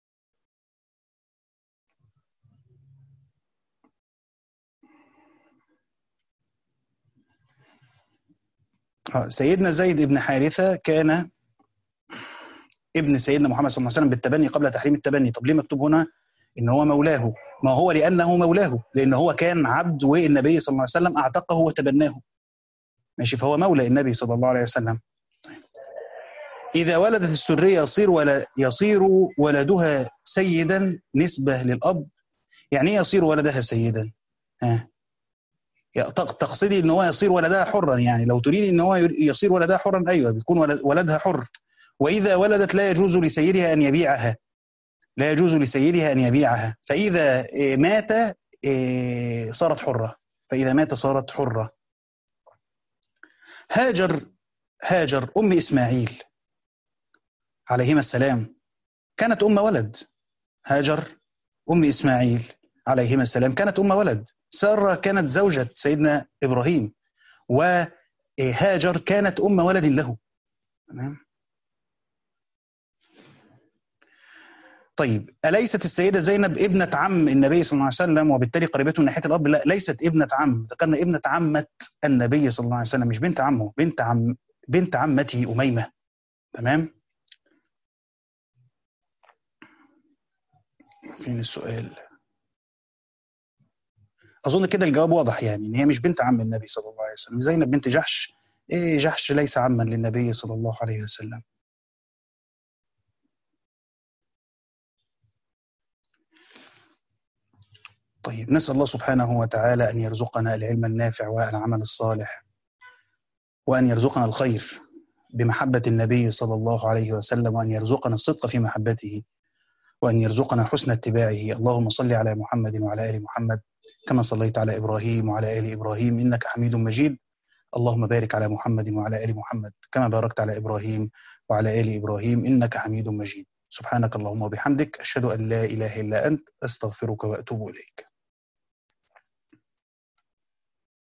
سيدنا زيد بن حارثة كان ابن سيدنا محمد صلى الله عليه وسلم بالتبني قبل تحريم التبني طب ليه مكتوب هنا ان هو مولاه ما هو لانه مولاه لان هو كان عبد والنبي صلى الله عليه وسلم اعتقه وتبناه ماشي فهو مولى النبي صلى الله عليه وسلم إذا ولدت السرية يصير ولا يصير ولدها سيدا نسبة للأب يعني ايه يصير ولدها سيدا؟ ها تقصدي ان هو يصير ولدها حرا يعني لو تريد ان هو يصير ولدها حرا ايوه بيكون ولدها حر واذا ولدت لا يجوز لسيدها ان يبيعها لا يجوز لسيدها ان يبيعها فاذا مات صارت حره فاذا مات صارت حره هاجر هاجر ام اسماعيل عليهما السلام كانت ام ولد هاجر ام اسماعيل عليهما السلام كانت ام ولد ساره كانت زوجة سيدنا ابراهيم وهاجر كانت ام ولد له تمام طيب أليست السيدة زينب ابنة عم النبي صلى الله عليه وسلم وبالتالي قريبته من ناحية الأب؟ لا ليست ابنة عم، ذكرنا ابنة عمة النبي صلى الله عليه وسلم مش بنت عمه، بنت عم بنت عمته أميمة. تمام؟ فين السؤال؟ أظن كده الجواب واضح يعني إن هي مش بنت عم النبي صلى الله عليه وسلم، زينب بنت جحش إيه جحش ليس عما للنبي صلى الله عليه وسلم. طيب نسأل الله سبحانه وتعالى أن يرزقنا العلم النافع والعمل الصالح وأن يرزقنا الخير بمحبة النبي صلى الله عليه وسلم وأن يرزقنا الصدق في محبته وأن يرزقنا حسن اتباعه اللهم صل على محمد وعلى آل محمد كما صليت على إبراهيم وعلى آل إبراهيم إنك حميد مجيد اللهم بارك على محمد وعلى آل محمد كما باركت على إبراهيم وعلى آل إبراهيم إنك حميد مجيد سبحانك اللهم وبحمدك أشهد أن لا إله إلا أنت أستغفرك وأتوب إليك